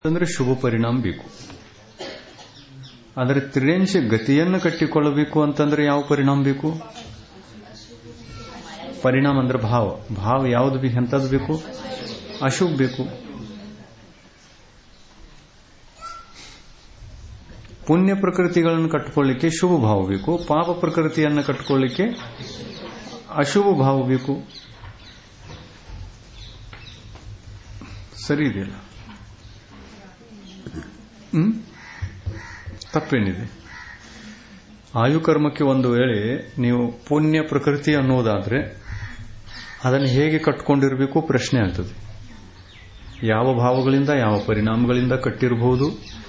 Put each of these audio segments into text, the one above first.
ಅಂದರೆ ಶುಭ ಪರಿಣಾಮ ಬೇಕು ಆದರೆ ತ್ರಿಯಾಂಶ ಗತಿಯನ್ನು ಕಟ್ಟಿಕೊಳ್ಳಬೇಕು ಅಂತಂದ್ರೆ ಯಾವ ಪರಿಣಾಮ ಬೇಕು ಪರಿಣಾಮ ಅಂದ್ರೆ ಭಾವ ಭಾವ ಯಾವುದು ಬೇಕು ಎಂಥದ್ದು ಬೇಕು ಅಶುಭ ಬೇಕು ಪುಣ್ಯ ಪ್ರಕೃತಿಗಳನ್ನು ಕಟ್ಟಿಕೊಳ್ಳಿಕ್ಕೆ ಶುಭ ಭಾವ ಬೇಕು ಪಾಪ ಪ್ರಕೃತಿಯನ್ನು ಕಟ್ಟಿಕೊಳ್ಳಿಕ್ಕೆ ಅಶುಭ ಭಾವ ಬೇಕು ಸರಿ ಇದೆಯಲ್ಲ ಹ್ಮ್ ತಪ್ಪೇನಿದೆ ಆಯುಕರ್ಮಕ್ಕೆ ಒಂದು ವೇಳೆ ನೀವು ಪುಣ್ಯ ಪ್ರಕೃತಿ ಅನ್ನೋದಾದ್ರೆ ಅದನ್ನು ಹೇಗೆ ಕಟ್ಕೊಂಡಿರಬೇಕು ಪ್ರಶ್ನೆ ಆಗ್ತದೆ ಯಾವ ಭಾವಗಳಿಂದ ಯಾವ ಪರಿಣಾಮಗಳಿಂದ ಕಟ್ಟಿರಬಹುದು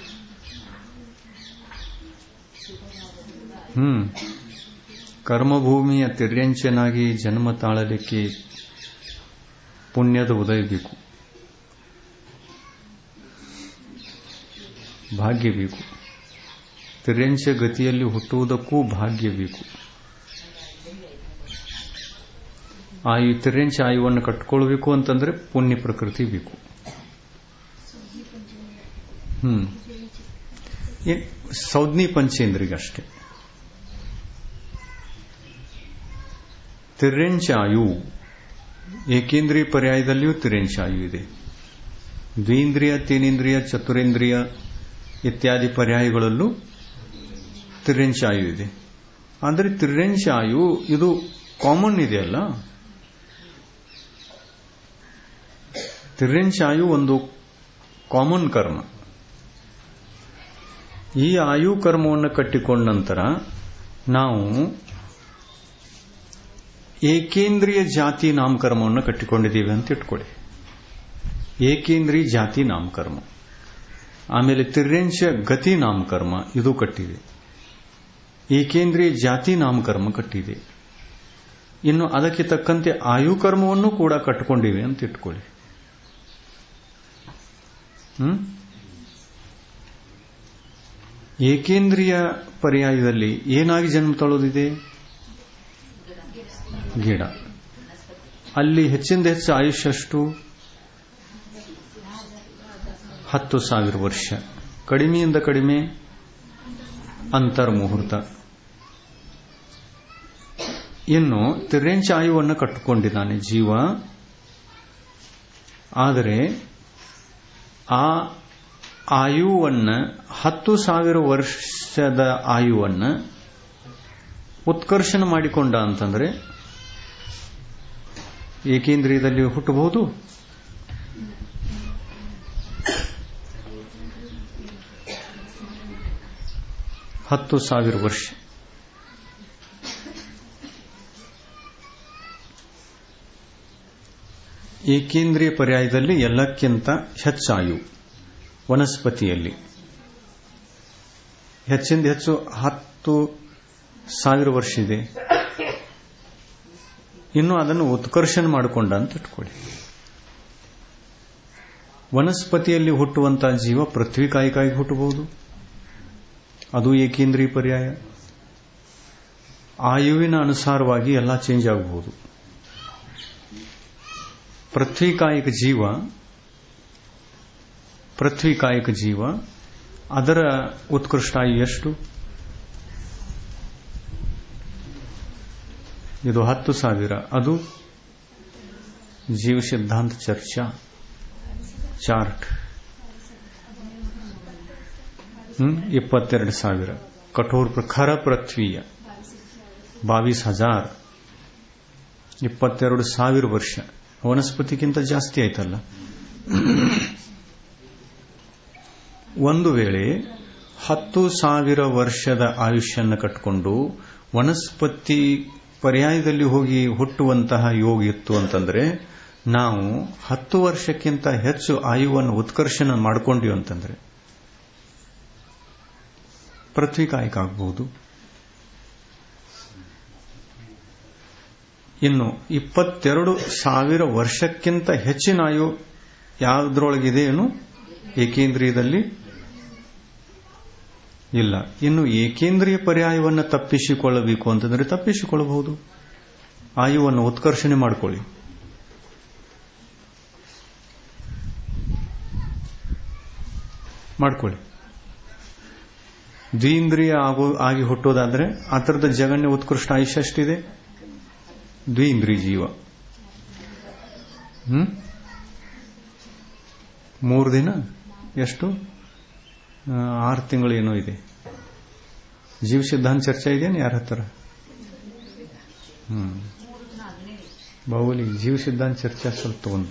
ಹ್ಮ್ ಕರ್ಮಭೂಮಿಯ ತಿರ್ಯಂಚನಾಗಿ ಜನ್ಮ ತಾಳಲಿಕ್ಕೆ ಪುಣ್ಯದ ಉದಯ ಬೇಕು ಭಾಗ್ಯ ಬೇಕು ತಿರ್ಯಂಚ ಗತಿಯಲ್ಲಿ ಹುಟ್ಟುವುದಕ್ಕೂ ಭಾಗ್ಯ ಬೇಕು ಆಯು ತಿರ್ಯಂಚ ಆಯುವನ್ನು ಕಟ್ಕೊಳ್ಬೇಕು ಅಂತಂದ್ರೆ ಪುಣ್ಯ ಪ್ರಕೃತಿ ಬೇಕು ಹ್ಮ್ ಸೌಜ್ಞಿ ಪಂಚೇಂದ್ರಿಗಷ್ಟೇ ತಿರ್ಯಂಚ ಆಯು ಏಕೇಂದ್ರಿಯ ಪರ್ಯಾಯದಲ್ಲಿಯೂ ತಿರ್ಯಂಚ ಆಯು ಇದೆ ದ್ವೀಂದ್ರಿಯ ತೀನೇಂದ್ರಿಯ ಚತುರೇಂದ್ರಿಯ ಇತ್ಯಾದಿ ಪರ್ಯಾಯಗಳಲ್ಲೂ ತಿರ್ಯಂಚ ಆಯು ಇದೆ ಆದರೆ ತಿರ್ಯಂಚ ಆಯು ಇದು ಕಾಮನ್ ಇದೆಯಲ್ಲ ತಿರ್ಯಂಚ ಆಯು ಒಂದು ಕಾಮನ್ ಕರ್ಮ ಈ ಆಯು ಕರ್ಮವನ್ನು ಕಟ್ಟಿಕೊಂಡ ನಂತರ ನಾವು ಏಕೇಂದ್ರಿಯ ಜಾತಿ ನಾಮಕರ್ಮವನ್ನು ಕಟ್ಟಿಕೊಂಡಿದ್ದೀವಿ ಅಂತ ಇಟ್ಕೊಳ್ಳಿ ಏಕೇಂದ್ರಿಯ ಜಾತಿ ನಾಮಕರ್ಮ ಆಮೇಲೆ ತಿರ್ಯಂಶ ಗತಿ ನಾಮಕರ್ಮ ಇದು ಕಟ್ಟಿದೆ ಏಕೇಂದ್ರಿಯ ಜಾತಿ ನಾಮಕರ್ಮ ಕಟ್ಟಿದೆ ಇನ್ನು ಅದಕ್ಕೆ ತಕ್ಕಂತೆ ಆಯುಕರ್ಮವನ್ನು ಕೂಡ ಕಟ್ಟಿಕೊಂಡಿವೆ ಅಂತ ಇಟ್ಕೊಳ್ಳಿ ಹ್ಮ್ ಏಕೇಂದ್ರಿಯ ಪರ್ಯಾಯದಲ್ಲಿ ಏನಾಗಿ ಜನ್ಮ ತಳೋದಿದೆ ಗಿಡ ಅಲ್ಲಿ ಹೆಚ್ಚಿಂದ ಹೆಚ್ಚು ಆಯುಷ್ಯ ಅಷ್ಟು ಹತ್ತು ಸಾವಿರ ವರ್ಷ ಕಡಿಮೆಯಿಂದ ಕಡಿಮೆ ಅಂತರ್ಮುಹೂರ್ತ ಇನ್ನು ತಿರ್ಯಂಚ ಆಯುವನ್ನು ಕಟ್ಟಿಕೊಂಡಿದ್ದಾನೆ ಜೀವ ಆದರೆ ಆ ಆಯುವನ್ನ ಹತ್ತು ಸಾವಿರ ವರ್ಷದ ಆಯುವನ್ನ ಉತ್ಕರ್ಷಣ ಮಾಡಿಕೊಂಡ ಅಂತಂದ್ರೆ ಏಕೇಂದ್ರಿಯದಲ್ಲಿ ಹುಟ್ಟಬಹುದು ಹತ್ತು ಸಾವಿರ ವರ್ಷ ಏಕೇಂದ್ರಿಯ ಪರ್ಯಾಯದಲ್ಲಿ ಎಲ್ಲಕ್ಕಿಂತ ಹೆಚ್ಚಾಯು ವನಸ್ಪತಿಯಲ್ಲಿ ಹೆಚ್ಚಿಂದ ಹೆಚ್ಚು ಹತ್ತು ಸಾವಿರ ವರ್ಷ ಇದೆ ಇನ್ನು ಅದನ್ನು ಉತ್ಕರ್ಷಣ ಮಾಡಿಕೊಂಡ ಅಂತ ಇಟ್ಕೊಳ್ಳಿ ವನಸ್ಪತಿಯಲ್ಲಿ ಹುಟ್ಟುವಂತಹ ಜೀವ ಪೃಥ್ವಿ ಕಾಯಿಕಾಗಿ ಹುಟ್ಟಬಹುದು ಅದು ಏಕೇಂದ್ರೀಯ ಪರ್ಯಾಯ ಆಯುವಿನ ಅನುಸಾರವಾಗಿ ಎಲ್ಲ ಚೇಂಜ್ ಆಗಬಹುದು ಪೃಥ್ವಿಕಾಯಿಕ ಜೀವ ಪೃಥ್ವಿಕಾಯಿಕ ಜೀವ ಅದರ ಉತ್ಕೃಷ್ಟ ಆಯು ಎಷ್ಟು ಇದು ಹತ್ತು ಸಾವಿರ ಅದು ಜೀವ ಸಿದ್ಧಾಂತ ಚರ್ಚಾ ಚಾರ್ಟ್ ಇಪ್ಪತ್ತೆರಡು ಸಾವಿರ ಕಠೋರ್ ಖರ ಪೃಥ್ವಿಯ ಬಾವಿಸ್ ಹಜಾರ್ ಇಪ್ಪತ್ತೆರಡು ಸಾವಿರ ವರ್ಷ ವನಸ್ಪತಿಗಿಂತ ಜಾಸ್ತಿ ಆಯ್ತಲ್ಲ ಒಂದು ವೇಳೆ ಹತ್ತು ಸಾವಿರ ವರ್ಷದ ಆಯುಷ್ಯನ್ನು ಕಟ್ಟಿಕೊಂಡು ವನಸ್ಪತಿ ಪರ್ಯಾಯದಲ್ಲಿ ಹೋಗಿ ಹುಟ್ಟುವಂತಹ ಯೋಗ ಇತ್ತು ಅಂತಂದ್ರೆ ನಾವು ಹತ್ತು ವರ್ಷಕ್ಕಿಂತ ಹೆಚ್ಚು ಆಯುವನ್ನು ಉತ್ಕರ್ಷಣ ಮಾಡಿಕೊಂಡಿವಿ ಅಂತಂದ್ರೆ ಪೃಥ್ವಿ ಕಾಯಕ ಆಗಬಹುದು ಇನ್ನು ಇಪ್ಪತ್ತೆರಡು ಸಾವಿರ ವರ್ಷಕ್ಕಿಂತ ಹೆಚ್ಚಿನ ಆಯು ಯಾವುದ್ರೊಳಗಿದೆ ಏನು ಏಕೇಂದ್ರಿಯದಲ್ಲಿ ಇಲ್ಲ ಇನ್ನು ಏಕೇಂದ್ರಿಯ ಪರ್ಯಾಯವನ್ನು ತಪ್ಪಿಸಿಕೊಳ್ಳಬೇಕು ಅಂತಂದ್ರೆ ತಪ್ಪಿಸಿಕೊಳ್ಳಬಹುದು ಆಯುವನ್ನು ಉತ್ಕರ್ಷಣೆ ಮಾಡಿಕೊಳ್ಳಿ ಮಾಡ್ಕೊಳ್ಳಿ ದ್ವೀಂದ್ರಿಯ ಆಗೋ ಆಗಿ ಹುಟ್ಟೋದಾದ್ರೆ ಆ ಥರದ ಜಗನ್ಯ ಉತ್ಕೃಷ್ಟ ಆಯುಷ್ಯ ಎಷ್ಟಿದೆ ದ್ವೀಂದ್ರಿಯ ಜೀವ ಹ್ಮ್ ಮೂರು ದಿನ ಎಷ್ಟು ಆರು ತಿಂಗಳು ಏನೋ ಇದೆ ಜೀವ ಸಿದ್ಧಾಂತ ಚರ್ಚೆ ಇದೆಯೇನು ಯಾರ ಹತ್ರ ಹ್ಮ್ ಬಾಹುಲಿ ಜೀವ ಸಿದ್ಧಾಂತ ಚರ್ಚೆ ಸ್ವಲ್ಪ ತಗೊಂಡ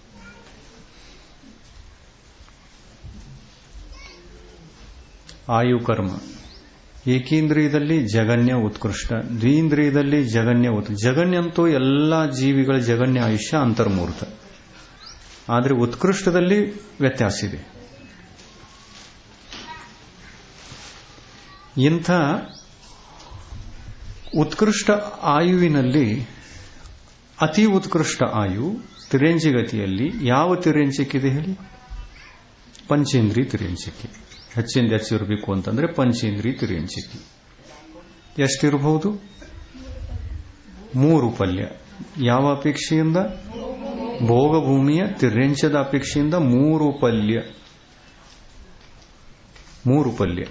ಆಯು ಕರ್ಮ ಏಕೇಂದ್ರಿಯದಲ್ಲಿ ಜಗನ್ಯ ಉತ್ಕೃಷ್ಟ ದ್ವೀಂದ್ರಿಯದಲ್ಲಿ ಜಗನ್ಯ ಉತ್ ಜಗನ್ಯ ಅಂತೂ ಎಲ್ಲ ಜೀವಿಗಳ ಜಗನ್ಯ ಆಯುಷ್ಯ ಅಂತರ್ಮೂರ್ತ ಆದರೆ ಉತ್ಕೃಷ್ಟದಲ್ಲಿ ವ್ಯತ್ಯಾಸ ಇದೆ ಇಂಥ ಉತ್ಕೃಷ್ಟ ಆಯುವಿನಲ್ಲಿ ಅತಿ ಉತ್ಕೃಷ್ಟ ಆಯು ತಿರೆಂಜಿಗತಿಯಲ್ಲಿ ಯಾವ ತಿರೆಂಚಿಕ್ಕಿದೆ ಹೇಳಿ ಪಂಚೇಂದ್ರಿ ತಿರೆಂಚಿಕೆ ಹೆಚ್ಚಿಂದ ಹೆಚ್ಚಿರಬೇಕು ಅಂತಂದ್ರೆ ಪಂಚೇಂದ್ರಿ ತಿರೆಂಚಿಕೆ ಎಷ್ಟಿರಬಹುದು ಮೂರು ಪಲ್ಯ ಯಾವ ಅಪೇಕ್ಷೆಯಿಂದ ಭೋಗಭೂಮಿಯ ತಿರ್ರೆಂಚದ ಅಪೇಕ್ಷೆಯಿಂದ ಮೂರು ಪಲ್ಯ ಮೂರು ಪಲ್ಯ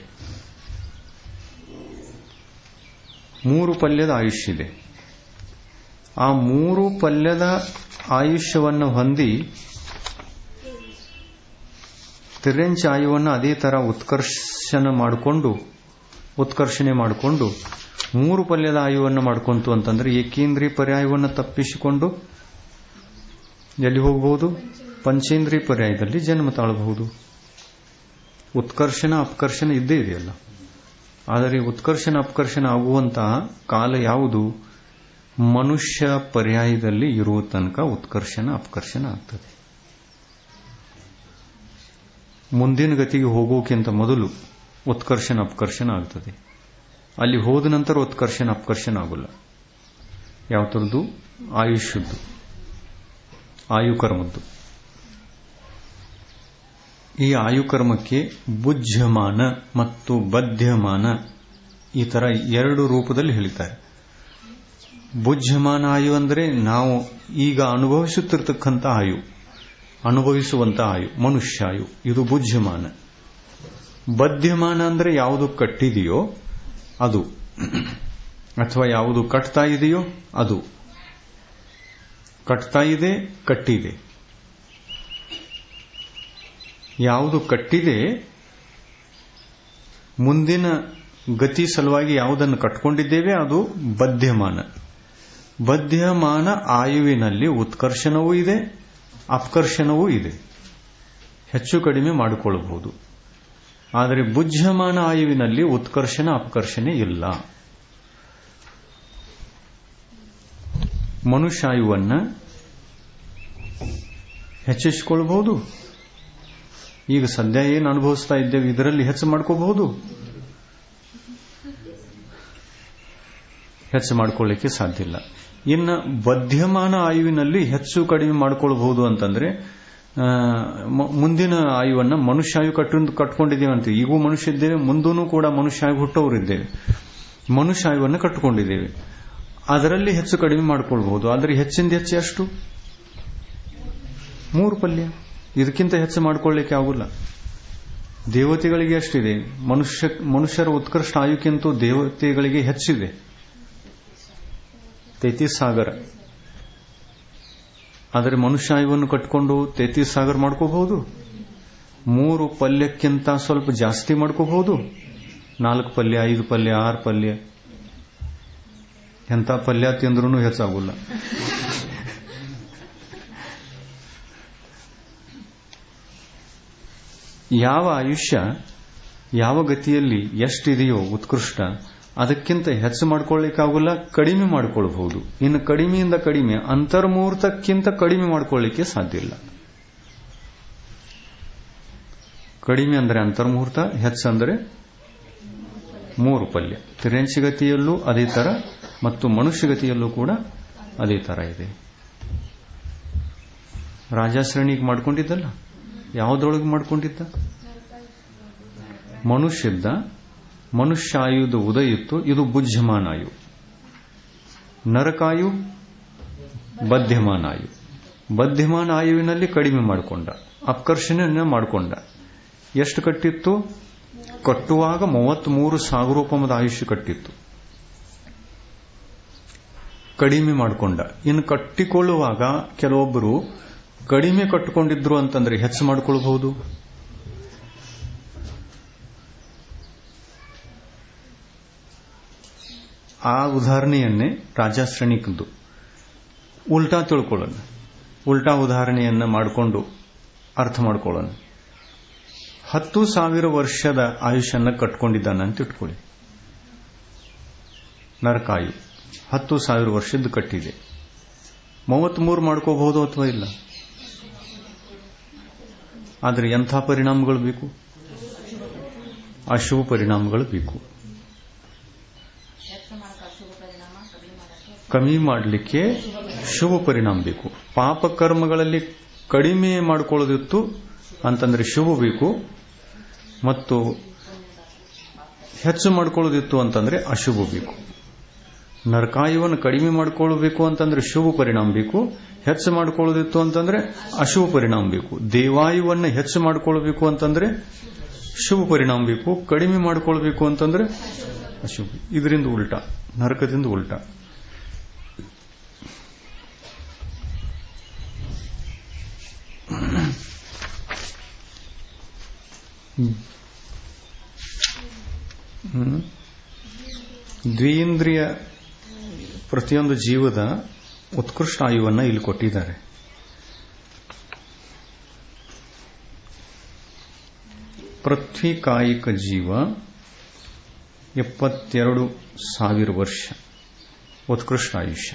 ಮೂರು ಪಲ್ಯದ ಆಯುಷ್ಯಿದೆ ಆ ಮೂರು ಪಲ್ಯದ ಆಯುಷ್ಯವನ್ನು ಹೊಂದಿ ತಿರ್ರೆಂಚ ಆಯುವನ್ನು ಅದೇ ತರ ಉತ್ಕರ್ಷಣ ಮಾಡಿಕೊಂಡು ಉತ್ಕರ್ಷಣೆ ಮಾಡಿಕೊಂಡು ಮೂರು ಪಲ್ಯದ ಆಯುವನ್ನು ಮಾಡ್ಕೊಂತು ಅಂತಂದ್ರೆ ಏಕೇಂದ್ರಿ ಪರ್ಯಾಯವನ್ನು ತಪ್ಪಿಸಿಕೊಂಡು ಎಲ್ಲಿ ಹೋಗಬಹುದು ಪಂಚೇಂದ್ರಿ ಪರ್ಯಾಯದಲ್ಲಿ ಜನ್ಮ ತಾಳಬಹುದು ಉತ್ಕರ್ಷಣ ಅಪಕರ್ಷಣ ಇದ್ದೇ ಇದೆಯಲ್ಲ ಆದರೆ ಉತ್ಕರ್ಷಣ ಅಪಕರ್ಷಣ ಆಗುವಂತಹ ಕಾಲ ಯಾವುದು ಮನುಷ್ಯ ಪರ್ಯಾಯದಲ್ಲಿ ಇರುವ ತನಕ ಉತ್ಕರ್ಷಣ ಅಪಕರ್ಷಣ ಆಗ್ತದೆ ಮುಂದಿನ ಗತಿಗೆ ಹೋಗೋಕ್ಕಿಂತ ಮೊದಲು ಉತ್ಕರ್ಷಣ ಅಪಕರ್ಷಣ ಆಗ್ತದೆ ಅಲ್ಲಿ ಹೋದ ನಂತರ ಉತ್ಕರ್ಷಣ ಅಪಕರ್ಷಣ ಆಗೋಲ್ಲ ಯಾವ ಥರದ್ದು ಆಯುಷ್ಯದ್ದು ಆಯುಕರ್ಮದ್ದು ಈ ಆಯುಕರ್ಮಕ್ಕೆ ಬುಜ್ಯಮಾನ ಮತ್ತು ಬದ್ಯಮಾನ ಈ ತರ ಎರಡು ರೂಪದಲ್ಲಿ ಹೇಳಿದ್ದಾರೆ ಬುಜ್ಯಮಾನ ಆಯು ಅಂದರೆ ನಾವು ಈಗ ಅನುಭವಿಸುತ್ತಿರ್ತಕ್ಕಂಥ ಆಯು ಅನುಭವಿಸುವಂತ ಆಯು ಮನುಷ್ಯ ಆಯು ಇದು ಬುಜ್ಯಮಾನ ಬದ್ಯಮಾನ ಅಂದರೆ ಯಾವುದು ಕಟ್ಟಿದೆಯೋ ಅದು ಅಥವಾ ಯಾವುದು ಕಟ್ತಾ ಇದೆಯೋ ಅದು ಕಟ್ತಾ ಇದೆ ಕಟ್ಟಿದೆ ಯಾವುದು ಕಟ್ಟಿದೆ ಮುಂದಿನ ಗತಿ ಸಲುವಾಗಿ ಯಾವುದನ್ನು ಕಟ್ಕೊಂಡಿದ್ದೇವೆ ಅದು ಬದ್ಯಮಾನ ಬದ್ಯಮಾನ ಆಯುವಿನಲ್ಲಿ ಉತ್ಕರ್ಷಣವೂ ಇದೆ ಅಪಕರ್ಷಣವೂ ಇದೆ ಹೆಚ್ಚು ಕಡಿಮೆ ಮಾಡಿಕೊಳ್ಳಬಹುದು ಆದರೆ ಬುಜ್ಯಮಾನ ಆಯುವಿನಲ್ಲಿ ಉತ್ಕರ್ಷಣ ಅಪಕರ್ಷಣೆ ಇಲ್ಲ ಮನುಷ್ಯಾಯುವನ್ನ ಹೆಚ್ಚಿಸಿಕೊಳ್ಳಬಹುದು ಈಗ ಸದ್ಯ ಏನು ಅನುಭವಿಸ್ತಾ ಇದ್ದೇವೆ ಇದರಲ್ಲಿ ಹೆಚ್ಚು ಮಾಡ್ಕೋಬಹುದು ಹೆಚ್ಚು ಮಾಡ್ಕೊಳ್ಳಿಕ್ಕೆ ಸಾಧ್ಯ ಇಲ್ಲ ಇನ್ನು ಬದ್ಯಮಾನ ಆಯುವಿನಲ್ಲಿ ಹೆಚ್ಚು ಕಡಿಮೆ ಮಾಡ್ಕೊಳ್ಬಹುದು ಅಂತಂದ್ರೆ ಮುಂದಿನ ಆಯುವನ್ನ ಮನುಷ್ಯ ಆಯು ಕಟ್ಟು ಕಟ್ಕೊಂಡಿದ್ದೇವೆ ಅಂತ ಈಗೂ ಮನುಷ್ಯ ಇದ್ದೇವೆ ಮುಂದೂ ಕೂಡ ಮನುಷ್ಯ ಆಯು ಹುಟ್ಟವರಿದ್ದೇವೆ ಮನುಷ್ಯ ಆಯುವನ್ನು ಕಟ್ಟಿಕೊಂಡಿದ್ದೇವೆ ಅದರಲ್ಲಿ ಹೆಚ್ಚು ಕಡಿಮೆ ಮಾಡ್ಕೊಳ್ಬಹುದು ಆದರೆ ಹೆಚ್ಚಿಂದ ಹೆಚ್ಚು ಎಷ್ಟು ಮೂರು ಪಲ್ಯ ಇದಕ್ಕಿಂತ ಹೆಚ್ಚು ಮಾಡ್ಕೊಳ್ಳಿಕ್ಕೆ ಆಗುಲ್ಲ ದೇವತೆಗಳಿಗೆ ಅಷ್ಟಿದೆ ಮನುಷ್ಯ ಮನುಷ್ಯರ ಉತ್ಕೃಷ್ಟ ಆಯುಕ್ಕಿಂತೂ ದೇವತೆಗಳಿಗೆ ಹೆಚ್ಚಿದೆ ತೈತೀಸ್ ಸಾಗರ ಆದರೆ ಮನುಷ್ಯ ಆಯುವನ್ನು ಕಟ್ಕೊಂಡು ತೈತೀಸ್ ಸಾಗರ ಮಾಡ್ಕೋಬಹುದು ಮೂರು ಪಲ್ಯಕ್ಕಿಂತ ಸ್ವಲ್ಪ ಜಾಸ್ತಿ ಮಾಡ್ಕೋಬಹುದು ನಾಲ್ಕು ಪಲ್ಯ ಐದು ಪಲ್ಯ ಆರು ಪಲ್ಯ ಎಂಥ ಪಲ್ಯ ತಿಂದ್ರೂ ಹೆಚ್ಚಾಗುಲ್ಲ ಯಾವ ಆಯುಷ್ಯ ಯಾವ ಗತಿಯಲ್ಲಿ ಎಷ್ಟಿದೆಯೋ ಉತ್ಕೃಷ್ಟ ಅದಕ್ಕಿಂತ ಹೆಚ್ಚು ಮಾಡ್ಕೊಳ್ಳಿಕ್ಕಾಗಲ್ಲ ಕಡಿಮೆ ಮಾಡಿಕೊಳ್ಬಹುದು ಇನ್ನು ಕಡಿಮೆಯಿಂದ ಕಡಿಮೆ ಅಂತರ್ಮುಹೂರ್ತಕ್ಕಿಂತ ಕಡಿಮೆ ಮಾಡ್ಕೊಳ್ಳಿಕ್ಕೆ ಸಾಧ್ಯ ಇಲ್ಲ ಕಡಿಮೆ ಅಂದರೆ ಅಂತರ್ಮುಹೂರ್ತ ಹೆಚ್ಚಂದರೆ ಮೂರು ಪಲ್ಯ ತಿರೆಂಚಿಗತಿಯಲ್ಲೂ ಅದೇ ತರ ಮತ್ತು ಮನುಷ್ಯಗತಿಯಲ್ಲೂ ಕೂಡ ಅದೇ ತರ ಇದೆ ರಾಜಾಶ್ರೇಣಿಗೆ ಮಾಡ್ಕೊಂಡಿದ್ದಲ್ಲ ಯಾವುದ್ರೊಳಗೆ ಮಾಡ್ಕೊಂಡಿದ್ದ ಮನುಷ್ಯದ್ದ ಮನುಷ್ಯ ಆಯುಧ ಉದಯ ಇತ್ತು ಇದು ಬುಜ್ಯಮಾನ ಆಯು ನರಕಾಯು ಬದ್ಯಮಾನ ಆಯು ಬದ್ಯಮಾನ ಆಯುವಿನಲ್ಲಿ ಕಡಿಮೆ ಮಾಡಿಕೊಂಡ ಅಪಕರ್ಷಣೆಯನ್ನ ಮಾಡಿಕೊಂಡ ಎಷ್ಟು ಕಟ್ಟಿತ್ತು ಕಟ್ಟುವಾಗ ಮೂವತ್ಮೂರು ಸಾವಿರ ರೂಪಾಯಿ ಆಯುಷ್ಯ ಕಟ್ಟಿತ್ತು ಕಡಿಮೆ ಮಾಡಿಕೊಂಡ ಇನ್ನು ಕಟ್ಟಿಕೊಳ್ಳುವಾಗ ಕೆಲವೊಬ್ಬರು ಕಡಿಮೆ ಕಟ್ಟಿಕೊಂಡಿದ್ರು ಅಂತಂದ್ರೆ ಹೆಚ್ಚು ಮಾಡಿಕೊಳ್ಬಹುದು ಆ ಉದಾಹರಣೆಯನ್ನೇ ರಾಜಾಶ್ರಣಿಕದ್ದು ಉಲ್ಟಾ ತಿಳ್ಕೊಳ್ಳೋಣ ಉಲ್ಟಾ ಉದಾಹರಣೆಯನ್ನ ಮಾಡಿಕೊಂಡು ಅರ್ಥ ಮಾಡ್ಕೊಳ್ಳೋಣ ಹತ್ತು ಸಾವಿರ ವರ್ಷದ ಆಯುಷನ್ನ ಕಟ್ಕೊಂಡಿದ್ದಾನೆ ಅಂತ ಇಟ್ಕೊಳ್ಳಿ ನರಕಾಯು ಹತ್ತು ಸಾವಿರ ವರ್ಷದ್ದು ಕಟ್ಟಿದೆ ಮೂವತ್ಮೂರು ಮಾಡ್ಕೋಬಹುದು ಅಥವಾ ಇಲ್ಲ ಆದರೆ ಎಂಥ ಪರಿಣಾಮಗಳು ಬೇಕು ಅಶುಭ ಪರಿಣಾಮಗಳು ಬೇಕು ಕಮ್ಮಿ ಮಾಡಲಿಕ್ಕೆ ಶುಭ ಪರಿಣಾಮ ಬೇಕು ಪಾಪ ಕರ್ಮಗಳಲ್ಲಿ ಕಡಿಮೆ ಮಾಡಿಕೊಳ್ಳೋದಿತ್ತು ಅಂತಂದ್ರೆ ಶುಭ ಬೇಕು ಮತ್ತು ಹೆಚ್ಚು ಮಾಡ್ಕೊಳ್ಳೋದಿತ್ತು ಅಂತಂದ್ರೆ ಅಶುಭ ಬೇಕು ನರಕಾಯುವನ್ನು ಕಡಿಮೆ ಮಾಡಿಕೊಳ್ಳಬೇಕು ಅಂತಂದ್ರೆ ಶುಭ ಪರಿಣಾಮ ಬೇಕು ಹೆಚ್ಚು ಮಾಡಿಕೊಳ್ಳೋದಿತ್ತು ಅಂತಂದ್ರೆ ಅಶುಭ ಪರಿಣಾಮ ಬೇಕು ದೇವಾಯುವನ್ನು ಹೆಚ್ಚು ಮಾಡಿಕೊಳ್ಬೇಕು ಅಂತಂದ್ರೆ ಶುಭ ಪರಿಣಾಮ ಬೇಕು ಕಡಿಮೆ ಮಾಡಿಕೊಳ್ಬೇಕು ಅಂತಂದ್ರೆ ಅಶುಭ ಇದರಿಂದ ಉಲ್ಟಾ ನರಕದಿಂದ ಉಲ್ಟಾ ದ್ವೀಂದ್ರಿಯ ಪ್ರತಿಯೊಂದು ಜೀವದ ಉತ್ಕೃಷ್ಟ ಆಯುವನ್ನು ಇಲ್ಲಿ ಕೊಟ್ಟಿದ್ದಾರೆ ಪೃಥ್ವಿ ಕಾಯಿಕ ಜೀವ ಎಪ್ಪತ್ತೆರಡು ಸಾವಿರ ವರ್ಷ ಉತ್ಕೃಷ್ಟ ಆಯುಷ್ಯ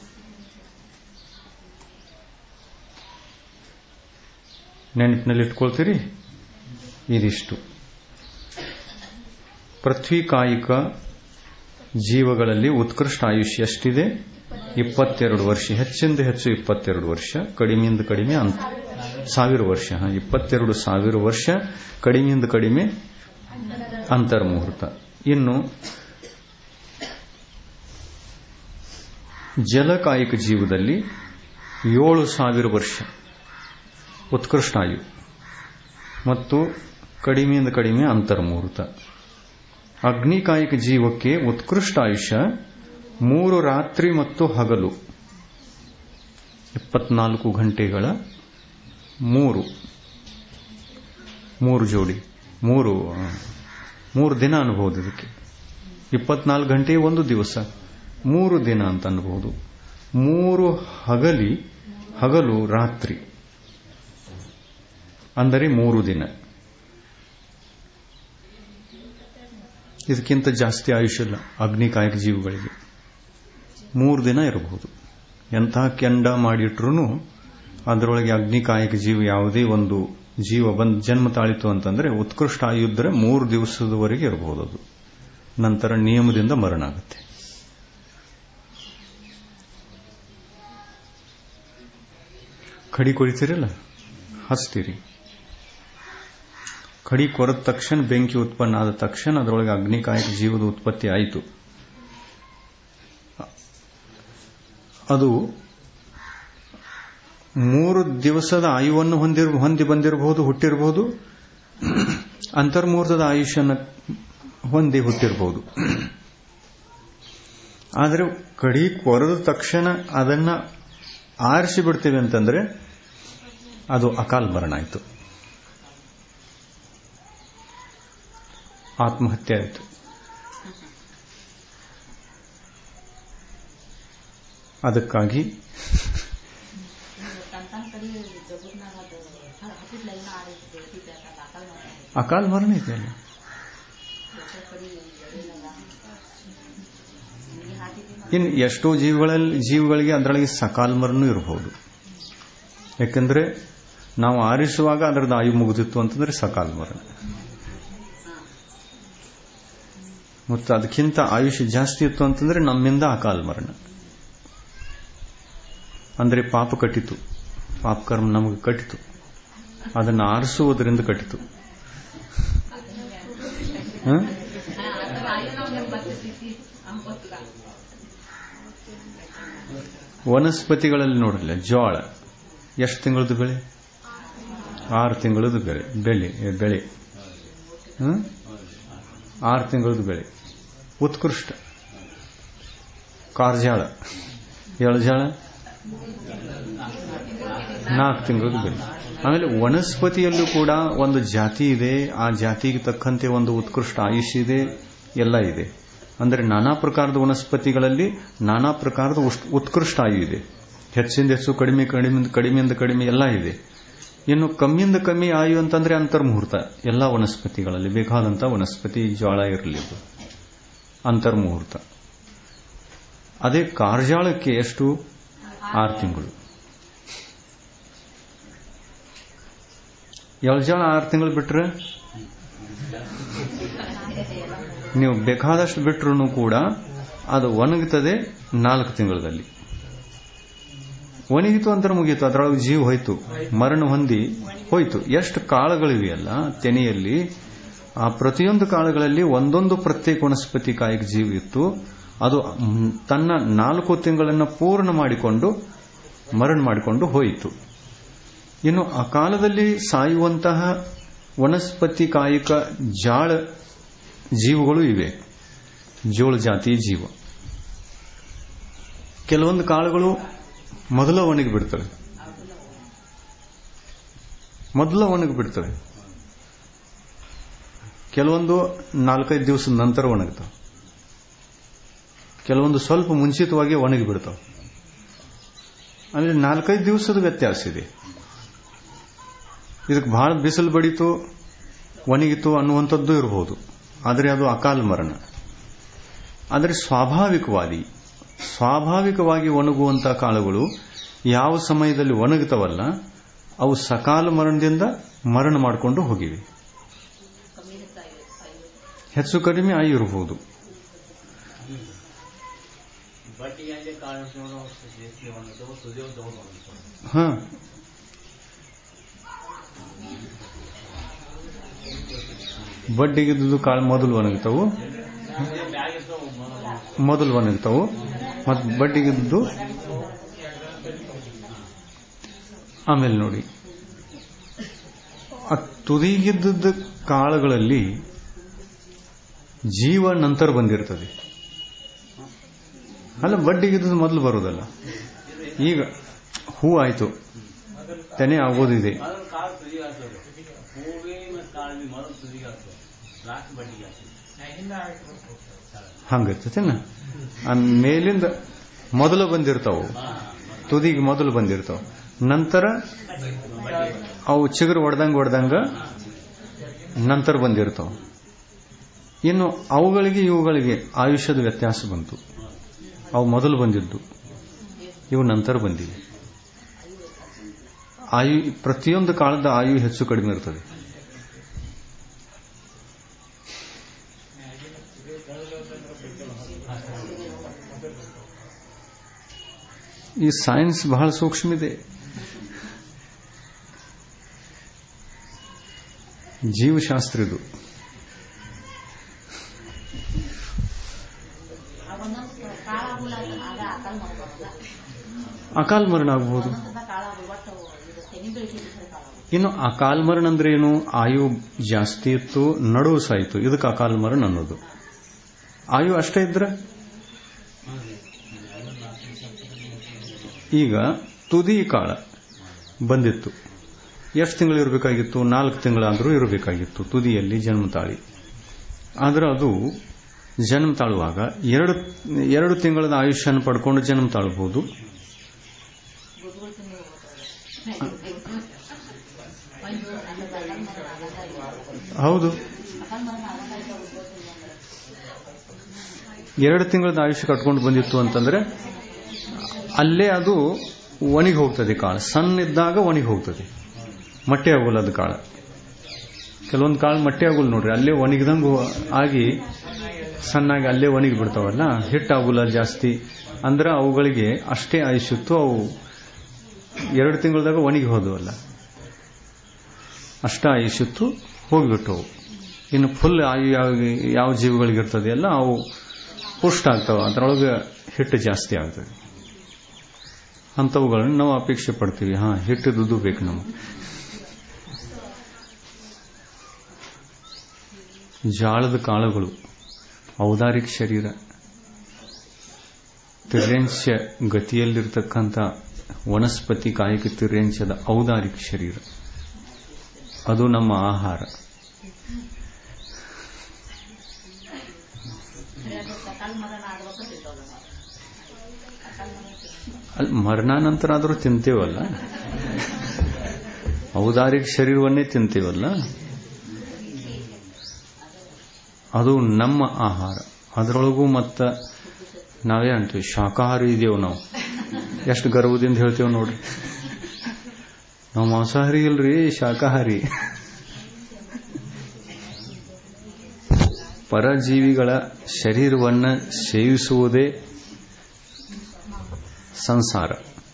ನೆನಪಿನಲ್ಲಿ ಇಟ್ಕೊಳ್ತೀರಿ ಇದಿಷ್ಟು ಪೃಥ್ವಿ ಕಾಯಿಕ ಜೀವಗಳಲ್ಲಿ ಉತ್ಕೃಷ್ಟ ಆಯುಷ್ಯ ಎಷ್ಟಿದೆ ಇಪ್ಪತ್ತೆರಡು ವರ್ಷ ಹೆಚ್ಚಿಂದ ಹೆಚ್ಚು ಇಪ್ಪತ್ತೆರಡು ವರ್ಷ ಕಡಿಮೆಯಿಂದ ಕಡಿಮೆ ಅಂತ ಸಾವಿರ ವರ್ಷ ಇಪ್ಪತ್ತೆರಡು ಸಾವಿರ ವರ್ಷ ಕಡಿಮೆಯಿಂದ ಕಡಿಮೆ ಅಂತರ್ಮುಹೂರ್ತ ಇನ್ನು ಜಲಕಾಯಿಕ ಜೀವದಲ್ಲಿ ಏಳು ಸಾವಿರ ವರ್ಷ ಉತ್ಕೃಷ್ಟ ಆಯು ಮತ್ತು ಕಡಿಮೆಯಿಂದ ಕಡಿಮೆ ಅಂತರ್ಮುಹೂರ್ತ ಅಗ್ನಿಕಾಯಿಕ ಜೀವಕ್ಕೆ ಉತ್ಕೃಷ್ಟ ಆಯುಷ್ಯ ಮೂರು ರಾತ್ರಿ ಮತ್ತು ಹಗಲು ಇಪ್ಪತ್ನಾಲ್ಕು ಗಂಟೆಗಳ ಮೂರು ಮೂರು ಜೋಡಿ ಮೂರು ಮೂರು ದಿನ ಅನ್ಬಹುದು ಇದಕ್ಕೆ ಇಪ್ಪತ್ನಾಲ್ಕು ಗಂಟೆ ಒಂದು ದಿವಸ ಮೂರು ದಿನ ಅಂತ ಅನ್ಬಹುದು ಮೂರು ಹಗಲಿ ಹಗಲು ರಾತ್ರಿ ಅಂದರೆ ಮೂರು ದಿನ ಇದಕ್ಕಿಂತ ಜಾಸ್ತಿ ಆಯುಷ್ಯ ಇಲ್ಲ ಅಗ್ನಿಕಾಯಕ ಜೀವಿಗಳಿಗೆ ಮೂರು ದಿನ ಇರಬಹುದು ಎಂಥ ಕೆಂಡ ಮಾಡಿಟ್ರು ಅದರೊಳಗೆ ಅಗ್ನಿಕಾಯಕ ಜೀವ ಯಾವುದೇ ಒಂದು ಜೀವ ಬಂದು ಜನ್ಮ ತಾಳಿತು ಅಂತಂದ್ರೆ ಉತ್ಕೃಷ್ಟ ಆಯುದ್ರೆ ಮೂರು ದಿವಸದವರೆಗೆ ಇರಬಹುದು ಅದು ನಂತರ ನಿಯಮದಿಂದ ಮರಣ ಆಗುತ್ತೆ ಕಡಿ ಕೊರಿತೀರಲ್ಲ ಹಚ್ತೀರಿ ಕಡಿ ಕೊರೆದ ತಕ್ಷಣ ಬೆಂಕಿ ಉತ್ಪನ್ನ ಆದ ತಕ್ಷಣ ಅದರೊಳಗೆ ಅಗ್ನಿಕಾಯಕ ಜೀವದ ಉತ್ಪತ್ತಿ ಆಯಿತು ಅದು ಮೂರು ದಿವಸದ ಆಯುವನ್ನು ಹೊಂದಿರ ಹೊಂದಿ ಬಂದಿರಬಹುದು ಹುಟ್ಟಿರಬಹುದು ಅಂತರ್ಮುಹೂರ್ತದ ಆಯುಷ್ಯನ ಹೊಂದಿ ಹುಟ್ಟಿರಬಹುದು ಆದರೆ ಕಡಿ ಕೊರೆದ ತಕ್ಷಣ ಅದನ್ನ ಆರಿಸಿ ಬಿಡ್ತೇವೆ ಅಂತಂದ್ರೆ ಅದು ಅಕಾಲ್ ಮರಣ ಆಯಿತು ಆತ್ಮಹತ್ಯೆ ಆಯಿತು ಅದಕ್ಕಾಗಿ ಅಕಾಲ್ ಮರಣ ಇದೆಯಲ್ಲ ಇನ್ನು ಎಷ್ಟೋ ಜೀವಗಳಲ್ಲಿ ಜೀವಗಳಿಗೆ ಅದರೊಳಗೆ ಸಕಾಲ್ ಮರಣ ಇರಬಹುದು ಯಾಕಂದ್ರೆ ನಾವು ಆರಿಸುವಾಗ ಅದರದ್ದು ಆಯು ಮುಗಿದಿತ್ತು ಅಂತಂದ್ರೆ ಸಕಾಲ್ ಮರಣ ಮತ್ತು ಅದಕ್ಕಿಂತ ಆಯುಷ್ಯ ಜಾಸ್ತಿ ಇತ್ತು ಅಂತಂದ್ರೆ ನಮ್ಮಿಂದ ಅಕಾಲ್ ಮರಣ ಅಂದ್ರೆ ಪಾಪ ಕಟ್ಟಿತು ಪಾಪ ಕರ್ಮ ನಮಗೆ ಕಟ್ಟಿತು ಅದನ್ನು ಆರಿಸುವುದರಿಂದ ಕಟ್ಟಿತು ವನಸ್ಪತಿಗಳಲ್ಲಿ ನೋಡಲ್ಲ ಜೋಳ ಎಷ್ಟು ತಿಂಗಳದ್ದು ಬೆಳೆ ಆರು ತಿಂಗಳದ್ದು ಬೆಳೆ ಬೆಳೆ ಬೆಳೆ ಹ್ಮ್? ಆರು ತಿಂಗಳದ ಬೆಳೆ ಉತ್ಕೃಷ್ಟ ಕಾರ್ಜಾಳ ಎಳಜಾಳ ನಾಲ್ಕು ತಿಂಗಳದ ಬೆಳೆ ಆಮೇಲೆ ವನಸ್ಪತಿಯಲ್ಲೂ ಕೂಡ ಒಂದು ಜಾತಿ ಇದೆ ಆ ಜಾತಿಗೆ ತಕ್ಕಂತೆ ಒಂದು ಉತ್ಕೃಷ್ಟ ಆಯುಷ್ಯ ಇದೆ ಎಲ್ಲ ಇದೆ ಅಂದರೆ ನಾನಾ ಪ್ರಕಾರದ ವನಸ್ಪತಿಗಳಲ್ಲಿ ನಾನಾ ಪ್ರಕಾರದ ಉಷ್ಟ್- ಉತ್ಕೃಷ್ಟ ಆಯು ಇದೆ ಹೆಚ್ಚಿಂದ ಹೆಚ್ಚು ಕಡಿಮೆ ಕಡಿಮೆ ಕಡಿಮೆಯಿಂದ ಕಡಿಮೆ ಎಲ್ಲ ಇದೆ ಇನ್ನು ಕಮ್ಮಿಯಿಂದ ಕಮ್ಮಿ ಆಯು ಅಂತಂದ್ರೆ ಅಂತರ್ಮುಹೂರ್ತ ಎಲ್ಲ ವನಸ್ಪತಿಗಳಲ್ಲಿ ಬೇಕಾದಂತ ವನಸ್ಪತಿ ಜ್ವಾಳ ಇರಲಿ ಅದು ಅಂತರ್ಮುಹೂರ್ತ ಅದೇ ಕಾರ್ಜಾಳಕ್ಕೆ ಎಷ್ಟು ಆರು ತಿಂಗಳು ಎಳ್ಜಾಳ ಆರು ತಿಂಗಳು ಬಿಟ್ರೆ ನೀವು ಬೇಕಾದಷ್ಟು ಬಿಟ್ರು ಕೂಡ ಅದು ಒಣಗುತ್ತದೆ ನಾಲ್ಕು ತಿಂಗಳಲ್ಲಿ ಒಣಗಿತು ಅಂತ ಮುಗೀತು ಅದರೊಳಗೆ ಜೀವ ಹೋಯ್ತು ಮರಣ ಹೊಂದಿ ಹೋಯ್ತು ಎಷ್ಟು ಕಾಳುಗಳಿವೆಯಲ್ಲ ತೆನೆಯಲ್ಲಿ ಆ ಪ್ರತಿಯೊಂದು ಕಾಳುಗಳಲ್ಲಿ ಒಂದೊಂದು ಪ್ರತ್ಯೇಕ ವನಸ್ಪತಿ ಕಾಯಿಕ ಜೀವ ಇತ್ತು ಅದು ಮ್, ತನ್ನ ನಾಲ್ಕು ತಿಂಗಳನ್ನು ಪೂರ್ಣ ಮಾಡಿಕೊಂಡು ಮರಣ ಮಾಡಿಕೊಂಡು ಹೋಯಿತು ಇನ್ನು ಆ ಕಾಲದಲ್ಲಿ ಸಾಯುವಂತಹ ವನಸ್ಪತಿ ಕಾಯಿಕ ಜಾಳ ಜೀವಗಳು ಇವೆ ಜೋಳ ಜಾತಿ ಜೀವ ಕೆಲವೊಂದು ಕಾಳುಗಳು ಮೊದಲ ಒಣಗಿ ಬಿಡ್ತವೆ ಮೊದಲ ಒಣಗಿ ಬಿಡ್ತವೆ ಕೆಲವೊಂದು ನಾಲ್ಕೈದು ದಿವಸದ ನಂತರ ಒಣಗ್ತವೆ ಕೆಲವೊಂದು ಸ್ವಲ್ಪ ಮುಂಚಿತವಾಗಿ ಒಣಗಿ ಬಿಡ್ತವೆ ಅಂದ್ರೆ ನಾಲ್ಕೈದು ದಿವಸದ ವ್ಯತ್ಯಾಸ ಇದೆ ಇದಕ್ಕೆ ಬಹಳ ಬಿಸಿಲು ಬಡಿತು ಒಣಗಿತು ಅನ್ನುವಂಥದ್ದು ಇರಬಹುದು ಆದರೆ ಅದು ಅಕಾಲ ಮರಣ ಆದರೆ ಸ್ವಾಭಾವಿಕವಾದಿ ಸ್ವಾಭಾವಿಕವಾಗಿ ಒಣಗುವಂತಹ ಕಾಳುಗಳು ಯಾವ ಸಮಯದಲ್ಲಿ ಒಣಗುತ್ತವಲ್ಲ ಅವು ಸಕಾಲ ಮರಣದಿಂದ ಮರಣ ಮಾಡಿಕೊಂಡು ಹೋಗಿವೆ ಹೆಚ್ಚು ಕಡಿಮೆ ಆಯು ಇರಬಹುದು ಬಟ್ಟಿಗೆ ಕಾಳು ಸೇರಿಸಿ ಒಂದು ಸುದೇವ್ ತಗೊಂಡು ಹ ಬಡ್ಡಿಗಿದ್ದು ಕಾಳು ಮೊದಲು ಒಣಗ್ತಾವು ಬ್ಯಾಗ್ ಇರ್ತಾವ ಮೊದಲು ಒಣಗ್ತಾವು ಮತ್ತು ಬಡ್ಡಿಗಿದ್ದು ಆಮೇಲೆ ನೋಡಿ ಆ ತುದಿಗಿದ್ದ ಕಾಳುಗಳಲ್ಲಿ ಜೀವ ನಂತರ ಬಂದಿರ್ತದೆ ಅಲ್ಲ ಬಡ್ಡಿಗಿದ್ದು ಮೊದಲು ಬರೋದಲ್ಲ ಈಗ ಹೂ ಆಯ್ತು ತೆನೆ ಆಗೋದಿದೆ ಮೊದಲು ಕಾಳು ತುದಿಗೆ ಹಾಕೋದು ಹೂವಿ ಮತ್ತು ಕಾಳು ಮೊದಲು ತುದಿಗೆ ಹಾಕೋದು ಲಾಸ್ಟ್ ಬಡ್ಡಿಗೆ ಹಾಕೋದು ಹಂಗಿರ್ತೈತೆನ ಆ ಮೇಲಿಂದ ಮೊದಲು ಬಂದಿರ್ತಾವು ತುದಿಗೆ ಮೊದಲು ಬಂದಿರ್ತಾವ ನಂತರ ಅವು ಚಿಗುರು ಹೊಡೆದಂಗ ಹೊಡೆದಂಗ ನಂತರ ಬಂದಿರ್ತಾವ ಇನ್ನು ಅವುಗಳಿಗೆ ಇವುಗಳಿಗೆ ಆಯುಷ್ಯದ ವ್ಯತ್ಯಾಸ ಬಂತು ಅವು ಮೊದಲು ಬಂದಿದ್ದು ಇವು ನಂತರ ಬಂದಿವೆ ಆಯು ಪ್ರತಿಯೊಂದು ಕಾಲದ ಆಯು ಹೆಚ್ಚು ಕಡಿಮೆ ಇರ್ತದೆ ಈ ಸೈನ್ಸ್ ಬಹಳ ಸೂಕ್ಷ್ಮ ಇದೆ ಜೀವಶಾಸ್ತ್ರ ಇದು ಒಂದೊಂದು ಕಾಳ ಆಗುಲ್ಲ ಆಗ ಆಕಲ್ ಮಾಡ್ಬಾರ್ದಲ್ಲ ಅಕಾಲ ಮರಣ ಆಗಬಹುದು ಒಂದೊಂದ್ಸಲ ಕಾಳ ಆಗಿ ಒಟ್ಟು ಇದು ತೆನಿ ಬೆಳಿತಿದ್ರೆ ಕಾಳ ಆಗೋದು. ಇನ್ನು ಅಕಾಲ ಮರಣ ಅಂದ್ರೆ ಏನು ಆಯು ಜಾಸ್ತಿ ಇತ್ತು ನಡುವು ಸಾಯ್ತು ಇದಕ್ಕೆ ಅಕಾಲ ಮರಣ ಅನ್ನೋದು ಆಯು ಅಷ್ಟೇ ಇದ್ರೆ ಈಗ ತುದಿ ಕಾಳ ಬಂದಿತ್ತು ಎಷ್ಟು ತಿಂಗಳು ಇರಬೇಕಾಗಿತ್ತು ನಾಲ್ಕು ತಿಂಗಳಾದರೂ ಇರಬೇಕಾಗಿತ್ತು ತುದಿಯಲ್ಲಿ ಜನ್ಮ ತಾಳಿ ಆದ್ರೆ ಅದು ಜನ್ಮ ತಾಳುವಾಗ ಎರಡು ಎರಡು ತಿಂಗಳದ ಆಯುಷ್ಯನ ಪಡ್ಕೊಂಡು ಜನ್ಮ ತಾಳಬಹುದು ಗುರುಗಳು ತಿಂದು ಹೋಗ್ತಾರೆ. ಒಂದು ಅನ್ನದ ಅಕಲ್ ಮರಣ ಆಗಲ್ಲ ಇಲ್ಲ. ಹೌದು ಅಕಲ್ ಮರಣ ಆಗಲ್ಲ ಇಲ್ಲ ಗುರುಗಳು ತಿಂದು ಅಂದ್ರೆ. ಎರಡು ತಿಂಗಳದ ಆಯುಷ್ಯ ಕಟ್ಕೊಂಡು ಬಂದಿತ್ತು ಅಂತಂದ್ರೆ ಅಲ್ಲೇ ಅದು ಒಣಗಿ ಹೋಗ್ತದೆ ಕಾಳು ಸಣ್ಣ ಇದ್ದಾಗ ಒಣಗಿ ಹೋಗ್ತದೆ ಮಟ್ಟೆ ಆಗೋಲ್ಲ ಅದು ಕಾಳು ಕೆಲವೊಂದು ಕಾಳು ಮಟ್ಟೆ ಆಗೋಲ್ಲ ನೋಡ್ರಿ ಅಲ್ಲೇ ಒಣಗಿದಂಗು ಆಗಿ ಸಣ್ಣಾಗಿ ಅಲ್ಲೇ ಒಣಗಿ ಬಿಡ್ತಾವಲ್ಲ ಹಿಟ್ಟಾಗೋಲ್ಲ ಜಾಸ್ತಿ ಅಂದ್ರೆ ಅವುಗಳಿಗೆ ಅಷ್ಟೇ ಆಯುಷ್ಯತ್ತು ಅವು ಎರಡು ತಿಂಗಳದಾಗ ಒಣಗಿ ಹೋದವಲ್ಲ ಅಷ್ಟ ಆಯುಷ್ಯತ್ತು ಹೋಗಿಬಿಟ್ಟವು ಇನ್ನು ಫುಲ್ ಆಯು ಯಾವ ಯಾವ ಜೀವಿಗಳಿಗಿರ್ತದೆ ಅಲ್ಲ ಅವು ಪುಷ್ಟ ಆಗ್ತಾವ ಅದರೊಳಗೆ ಹಿಟ್ಟು ಜಾಸ್ತಿ ಆಗ್ತದೆ ಅಂಥವುಗಳನ್ನ ನಾವು ಅಪೇಕ್ಷೆ ಪಡ್ತೀವಿ ಹಾ ಹಿಟ್ಟಿದ್ದು ಬೇಕು ನಮಗೆ ಜಾಳದ ಕಾಳುಗಳು ಔದಾರಿಕ ಶರೀರ ತಿರ್ಯಂಶ ಗತಿಯಲ್ಲಿರ್ತಕ್ಕಂಥ ವನಸ್ಪತಿ ಕಾಯಿಕ ತಿರ್ಯಂಶದ ಔದಾರಿಕ ಶರೀರ ಅದು ನಮ್ಮ ಆಹಾರ ಸಕಾಲ ಮರಣ ಆಗ್ಬೇಕು ತಿಂತವಲ್ಲ ನಾವು ಸಕಾಲ ಮರಣ ತಿಂತೀವಿ. ಅಲ್ಲಿ ಮರಣಾನಂತರ ಆದರೂ ತಿಂತೇವಲ್ಲ ಔದಾರಿಕ ಶರೀರವನ್ನೇ ತಿಂತೇವಲ್ಲ ಅದು ನಮ್ಮ ಆಹಾರ ಅದರೊಳಗೂ ಮತ್ತ ನಾವೇ ಅಂತೀವಿ ಶಾಕಾಹಾರಿ ಇದೇವು ನಾವು ಎಷ್ಟು ಗರ್ವದಿಂದ ಹೇಳ್ತೇವೆ ನೋಡ್ರಿ ನಾವು ಮಾಂಸಾಹಾರಿ ಇಲ್ರಿ ಶಾಕಾಹಾರಿ ಪರಜೀವಿಗಳ ಶರೀರವನ್ನ ಸೇವಿಸುವುದೇ ಸಂಸಾರ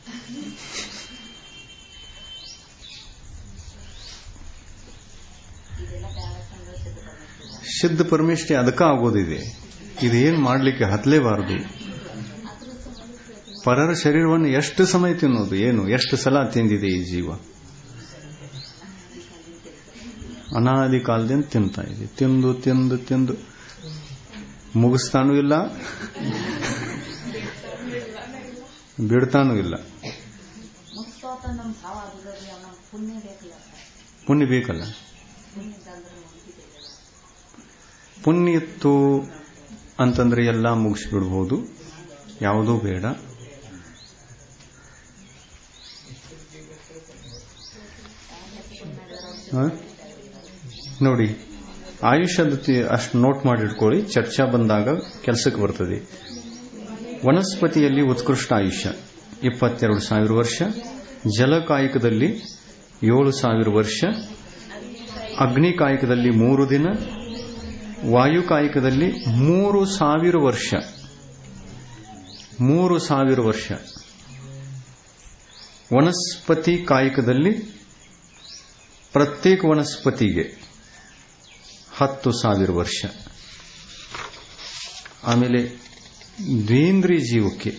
ಇದೆಲ್ಲ ಬ್ಯಾಡ ಸಿದ್ಧ ಪರಮೇಶ್ವರ ಸಿದ್ಧ ಪರಮೇಷ್ಠಿ ಅದಕ್ಕ ಆಗೋದಿದೆ ಇದೇನ್ ಮಾಡ್ಲಿಕ್ಕೆ ಹತ್ತಲೇಬಾರದು ಪರರ ಶರೀರವನ್ನು ಎಷ್ಟು ಸಮಯ ತಿನ್ನೋದು ಏನು ಎಷ್ಟು ಸಲ ತಿಂದಿದೆ ಈ ಜೀವ ಅನಾದಿ ಕಾಲದಿಂದ ತಿಂತಾ ಇದೆ ತಿಂದು ತಿಂದು ತಿಂದು ಮುಗಿಸ್ತಾನೂ ಇಲ್ಲ ಬಿಡ್ತಾನೂ ಇಲ್ಲ ಮುಕ್ತೋತ ನಮ್ಮ ಭಾವ ಆಗುದ್ರಿ ನಮ್ಮ ಪುಣ್ಯ ಬೇಕಲ್ಲ ಪುಣ್ಯ ಬೇಕಲ್ಲ ಪುಣ್ಯ ಇದ್ದಂದ್ರೆ ಮುಗಿದಿದೆ ಪುಣ್ಯ ಇತ್ತು ಅಂತಂದ್ರೆ ಎಲ್ಲ ಮುಗಿಸ್ಬಿಡ್ಬೋದು ಯಾವುದೂ ಬೇಡ ಹ? ನೋಡಿ ಆಯುಷ್ಯದ ಅಷ್ಟು ನೋಟ್ ಮಾಡಿಟ್ಕೊಳ್ಳಿ ಚರ್ಚಾ ಬಂದಾಗ ಕೆಲಸಕ್ಕೆ ಬರ್ತದೆ ವನಸ್ಪತಿಯಲ್ಲಿ ಉತ್ಕೃಷ್ಟ ಆಯುಷ್ಯ ಇಪ್ಪತ್ತೆರಡು ಸಾವಿರ ವರ್ಷ ಜಲಕಾಯಕದಲ್ಲಿ ಏಳು ಸಾವಿರ ವರ್ಷ ಅಗ್ನಿಕಾಯಕದಲ್ಲಿ ಮೂರು ದಿನ ವಾಯುಕಾಯಕದಲ್ಲಿ ಮೂರು ಸಾವಿರ ವರ್ಷ ಮೂರು ಸಾವಿರ ವರ್ಷ ವನಸ್ಪತಿ ಕಾಯಕದಲ್ಲಿ ಪ್ರತ್ಯೇಕ ವನಸ್ಪತಿಗೆ ಹತ್ತು ಸಾವಿರ ವರ್ಷ ಆಮೇಲೆ ದ್ವೇಂದ್ರಿಯ ಜೀವಕ್ಕೆ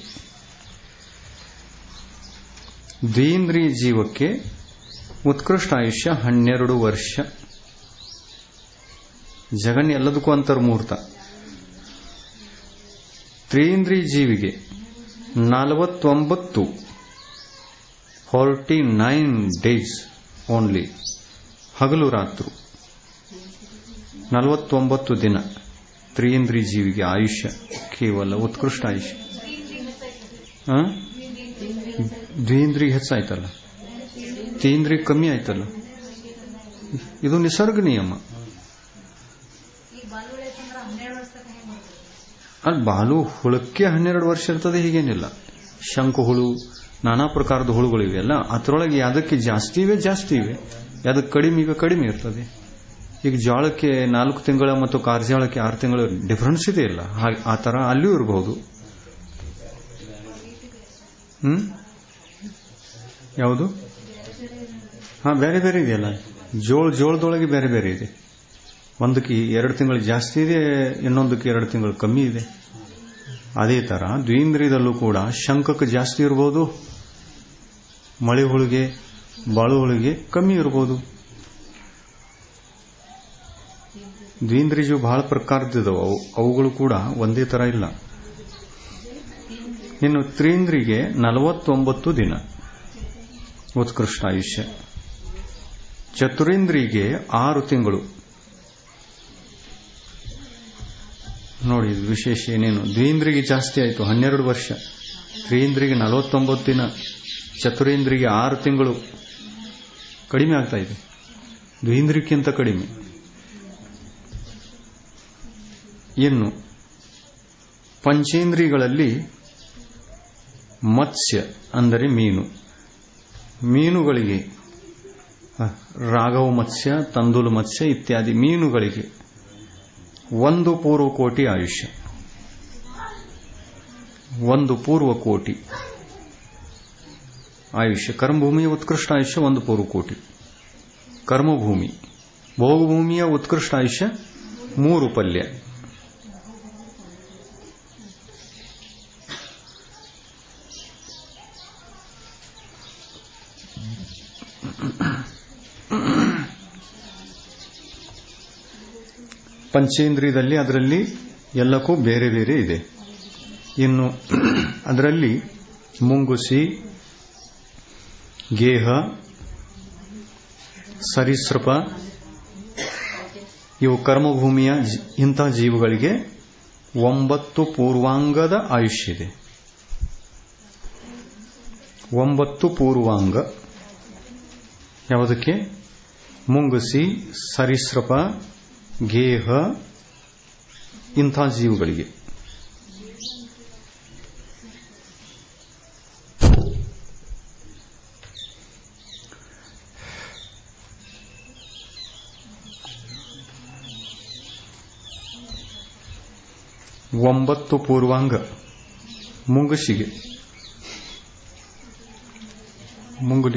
ದ್ವೇಂದ್ರಿಯ ಜೀವಕ್ಕೆ ಉತ್ಕೃಷ್ಟ ಆಯುಷ್ಯ ಹನ್ನೆರಡು ವರ್ಷ ಜಗನ್ ಎಲ್ಲದಕ್ಕೂ ಅಂತರ್ಮೂರ್ತ ತ್ರೀಂದ್ರಿಯ ಜೀವಿಗೆ ನಲವತ್ತೊಂಬತ್ತು ಫಾರ್ಟಿ ನೈನ್ ಡೇಸ್ ಓನ್ಲಿ ಹಗಲು ರಾತ್ರು ನಲವತ್ತೊಂಬತ್ತು ದಿನ ತ್ರೀಂದ್ರಿಯ ಜೀವಿಗೆ ಆಯುಷ್ಯ ಕೇವಲ ಉತ್ಕೃಷ್ಟ ಆಯುಷ್ಯ ಆ? ದ್ವೇಂದ್ರಿಗೆ ಹೆಚ್ಚಾಯ್ತಲ್ಲ ತೀಂದ್ರಿಗೆ ಕಮ್ಮಿ ಆಯ್ತಲ್ಲ ಇದು ನಿಸರ್ಗ ನಿಯಮ ಅಲ್ಲಿ ಬಾಲು ಹುಳಕ್ಕೆ ಹನ್ನೆರಡು ವರ್ಷ ಇರ್ತದೆ ಹೀಗೇನಿಲ್ಲ ಶಂಕು ಹುಳು ನಾನಾ ಪ್ರಕಾರದ ಹುಳುಗಳಿವೆ ಅಲ್ಲ ಅದರೊಳಗೆ ಯಾವ್ದಕ್ಕೆ ಜಾಸ್ತಿ ಇವೆ ಜಾಸ್ತಿ ಇವೆ ಯಾವ್ದಕ್ಕೆ ಕಡಿಮೆ ಇವೆ ಕಡಿಮೆ ಇರ್ತದೆ ಈಗ ಜೋಳಕ್ಕೆ ನಾಲ್ಕು ತಿಂಗಳ ಮತ್ತು ಕಾರ್ಜಾಳಕ್ಕೆ ಆರು ತಿಂಗಳ ಡಿಫರೆನ್ಸ್ ಇದೆ ಇಲ್ಲ ಹಾಗೆ ಆ ತರ ಅಲ್ಲಿಯೂ ಇರಬಹುದು ಹ್ಮ್ ಯಾವುದು ಹಾ ಬೇರೆ ಬೇರೆ ಇದೆಯಲ್ಲ ಜೋಳ ಜೋಳದೊಳಗೆ ಬೇರೆ ಬೇರೆ ಇದೆ ಒಂದಕ್ಕೆ ಎರಡು ತಿಂಗಳು ಜಾಸ್ತಿ ಇದೆ ಇನ್ನೊಂದಕ್ಕೆ ಎರಡು ತಿಂಗಳು ಕಮ್ಮಿ ಇದೆ ಅದೇ ತರ ದ್ವೀಂದ್ರಿಯದಲ್ಲೂ ಕೂಡ ಶಂಕಕ್ಕೆ ಜಾಸ್ತಿ ಇರಬಹುದು ಮಳೆ ಹುಳಿಗೆ ಬಾಳು ಹುಳಿಗೆ ಕಮ್ಮಿ ಇರಬಹುದು ದ್ವೀಂದ್ರಿಜು ಬಹಳ ಪ್ರಕಾರದಿದಾವೆ ಅವು ಅವುಗಳು ಕೂಡ ಒಂದೇ ತರ ಇಲ್ಲ ಇನ್ನು ತ್ರೀಂದ್ರಿಗೆ ನಲವತ್ತೊಂಬತ್ತು ದಿನ ಉತ್ಕೃಷ್ಟ ಆಯುಷ್ಯ ಚತುರೇಂದ್ರಿಗೆ ಆರು ತಿಂಗಳು ನೋಡಿ ಇದು ವಿಶೇಷ ಏನೇನು ದ್ವೀಂದ್ರಿಗೆ ಜಾಸ್ತಿ ಆಯಿತು ಹನ್ನೆರಡು ವರ್ಷ ತ್ರೀಂದ್ರಿಗೆ ನಲವತ್ತೊಂಬತ್ತು ದಿನ ಚತುರೇಂದ್ರಿಗೆ ಆರು ತಿಂಗಳು ಕಡಿಮೆ ಆಗ್ತಾ ಇದೆ ದ್ವೀಂದ್ರಿಕ್ಕಿಂತ ಕಡಿಮೆ ಇನ್ನು ಪಂಚೇಂದ್ರಿಯಗಳಲ್ಲಿ ಮತ್ಸ್ಯ ಅಂದರೆ ಮೀನು ಮೀನುಗಳಿಗೆ ಅಹ್, ರಾಘವ ಮತ್ಸ್ಯ ತಂದುಲು ಮತ್ಸ್ಯ ಇತ್ಯಾದಿ ಮೀನುಗಳಿಗೆ ಒಂದು ಪೂರ್ವ ಕೋಟಿ ಆಯುಷ್ಯ ಒಂದು ಪೂರ್ವ ಕೋಟಿ ಆಯುಷ್ಯ ಕರ್ಮಭೂಮಿಯ ಉತ್ಕೃಷ್ಟ ಆಯುಷ್ಯ ಒಂದು ಪೂರ್ವ ಕೋಟಿ ಕರ್ಮಭೂಮಿ ಭೋಗಭೂಮಿಯ ಉತ್ಕೃಷ್ಟ ಆಯುಷ್ಯ ಮೂರು ಪಲ್ಯ ಪಂಚೇಂದ್ರಿಯದಲ್ಲಿ ಅದರಲ್ಲಿ ಎಲ್ಲಕ್ಕೂ ಬೇರೆ ಬೇರೆ ಇದೆ ಇನ್ನು ಅದರಲ್ಲಿ ಮುಂಗುಸಿ ಗೇಹ ಸರೀಸೃಪ ಇವು ಕರ್ಮಭೂಮಿಯ ಜಿ- ಇಂತಹ ಜೀವಗಳಿಗೆ ಒಂಬತ್ತು ಪೂರ್ವಾಂಗದ ಆಯುಷ್ಯ ಇದೆ ಒಂಬತ್ತು ಪೂರ್ವಾಂಗ ಯಾವುದಕ್ಕೆ ಮುಂಗುಸಿ ಸರೀಸೃಪ ಗೇಹ ಇಂಥ ಜೀವಗಳಿಗೆ ಒಂಬತ್ತು ಪೂರ್ವಾಂಗ ಮುಂಗುಸಿಗೆ ಮುಂಗುಲಿ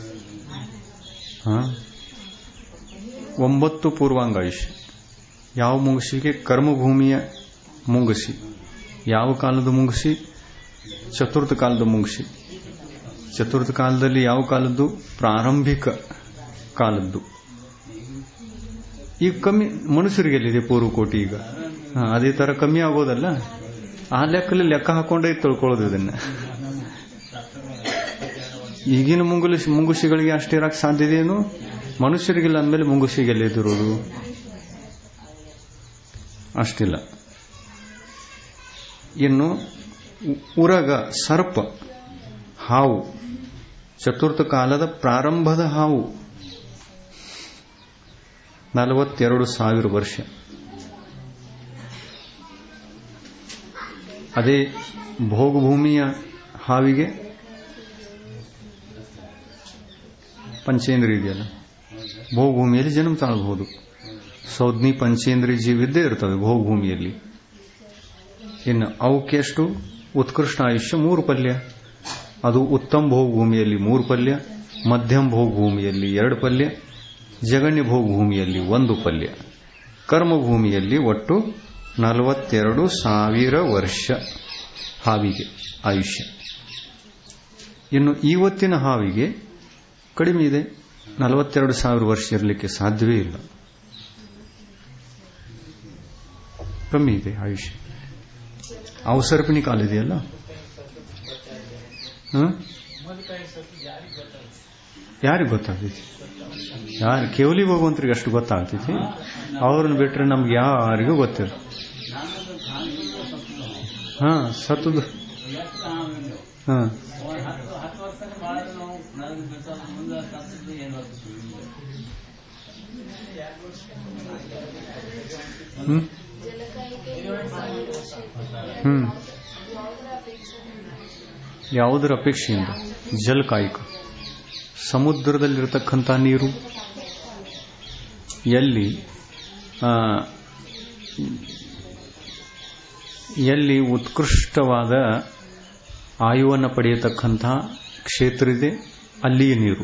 ಹಾ ಒಂಬತ್ತು ಪೂರ್ವಾಂಗಾಯುಷ್ ಯಾವ ಮುಂಗುಸಿಗೆ ಕರ್ಮಭೂಮಿಯ ಮುಂಗುಸಿ ಯಾವ ಕಾಲದ ಮುಂಗುಸಿ ಚತುರ್ಥ ಕಾಲದ ಮುಂಗುಸಿ ಚತುರ್ಥ ಕಾಲದಲ್ಲಿ ಯಾವ ಕಾಲದ್ದು ಪ್ರಾರಂಭಿಕ ಕಾಲದ್ದು ಈಗ ಕಮ್ಮಿ ಮನುಷ್ಯರಿಗೆ ಎಲ್ಲಿದೆ ಪೂರ್ವಕೋಟಿ ಈಗ ಹಾ, ಅದೇ ತರ ಕಮ್ಮಿ ಆಗೋದಲ್ಲ ಆ ಲೆಕ್ಕಲ್ಲಿ ಲೆಕ್ಕ ಹಾಕೊಂಡೇ ತಿಳ್ಕೊಳ್ಳೋದು ಇದನ್ನ ಈಗಿನ ಮುಂಗುಲಿ ಮುಂಗುಸಿಗಳಿಗೆ ಅಷ್ಟೇ ಇರಕ್ಕೆ ಸಾಧ್ಯತೆ ಏನು ಮನುಷ್ಯರಿಗಿಲ್ಲ ಅಂದಮೇಲೆ ಮುಂಗುಸಿಗೆ ಎಲ್ಲಿದಿರೋದು ಅಷ್ಟಿಲ್ಲ ಇನ್ನು ಉ- ಉರಗ ಸರ್ಪ ಹಾವು ಚತುರ್ಥ ಕಾಲದ ಪ್ರಾರಂಭದ ಹಾವು ನಲವತ್ತೆರಡು ಸಾವಿರ ವರ್ಷ ಅದೇ ಭೋಗಭೂಮಿಯ ಹಾವಿಗೆ ಪಂಚೇಂದ್ರಿಯ ಇದೆಯಲ್ಲ ಭೋಗಭೂಮಿಯಲ್ಲಿ ಜನ್ಮ ತಾಳಬಹುದು ಸೌದ್ನಿ ಪಂಚೇಂದ್ರಿಯ ಜೀವ ಇದ್ದೇ ಇರ್ತವೆ ಭೋಗಭೂಮಿಯಲ್ಲಿ ಇನ್ನು ಅವಕ್ಕೆ ಎಷ್ಟು ಉತ್ಕೃಷ್ಟ ಆಯುಷ್ಯ ಮೂರು ಪಲ್ಯ ಅದು ಉತ್ತಮ ಭೋಗಭೂಮಿಯಲ್ಲಿ ಮೂರು ಪಲ್ಯ ಮಧ್ಯಮ ಭೋಗಭೂಮಿಯಲ್ಲಿ ಎರಡು ಪಲ್ಯ ಜಗಣ್ಯ ಭೋಗಭೂಮಿಯಲ್ಲಿ ಒಂದು ಪಲ್ಯ ಕರ್ಮಭೂಮಿಯಲ್ಲಿ ಒಟ್ಟು ನಲವತ್ತೆರಡು ಸಾವಿರ ವರ್ಷ ಹಾವಿಗೆ ಆಯುಷ್ಯ ಇನ್ನು ಇವತ್ತಿನ ಹಾವಿಗೆ ಕಡಿಮೆ ಇದೆ ನಲವತ್ತೆರಡು ಸಾವಿರ ವರ್ಷ ಇರಲಿಕ್ಕೆ ಸಾಧ್ಯವೇ ಇಲ್ಲ ಕಮ್ಮಿ ಇದೆ ಆಯುಷ್ಯ ಅವಸರ್ಪಿಣಿ ಕಾಲ ಇದೆಯಲ್ಲ ಯಾರಿಗೆ ಗೊತ್ತಾಗ್ತೈತಿ ಯಾರು ಕೇವಲಿ ಭಗವಂತರಿಗೆ ಅಷ್ಟು ಗೊತ್ತಾಗ್ತೈತಿ ಅವ್ರನ್ನ ಬಿಟ್ರೆ ನಮ್ಗೆ ಯಾರಿಗೂ ಗೊತ್ತಿಲ್ಲ ಹಾ ಸತ್ತದು ಹಾ ಒಂದು ಹತ್ತು ಹತ್ತು ವರ್ಷ ಮಾಡಿದ್ರೆ ನಾವು ನನಗೆ ಬಿಟ್ಟು ಮುಂದೆ ಸತ್ತದ್ದು ಏನು ಆಗ್ತದೆ ಹ್ಮ್ ಹ್ಮ್ ಯಾವುದರ ಅಪೇಕ್ಷೆಯಿಂದ ಜಲಕಾಯಿಕ ಸಮುದ್ರದಲ್ಲಿರತಕ್ಕಂಥ ನೀರು ಎಲ್ಲಿ ಆ, ಎಲ್ಲಿ ಉತ್ಕೃಷ್ಟವಾದ ಆಯುವನ್ನು ಪಡೆಯತಕ್ಕಂಥ ಕ್ಷೇತ್ರ ಇದೆ ಅಲ್ಲಿಯ ನೀರು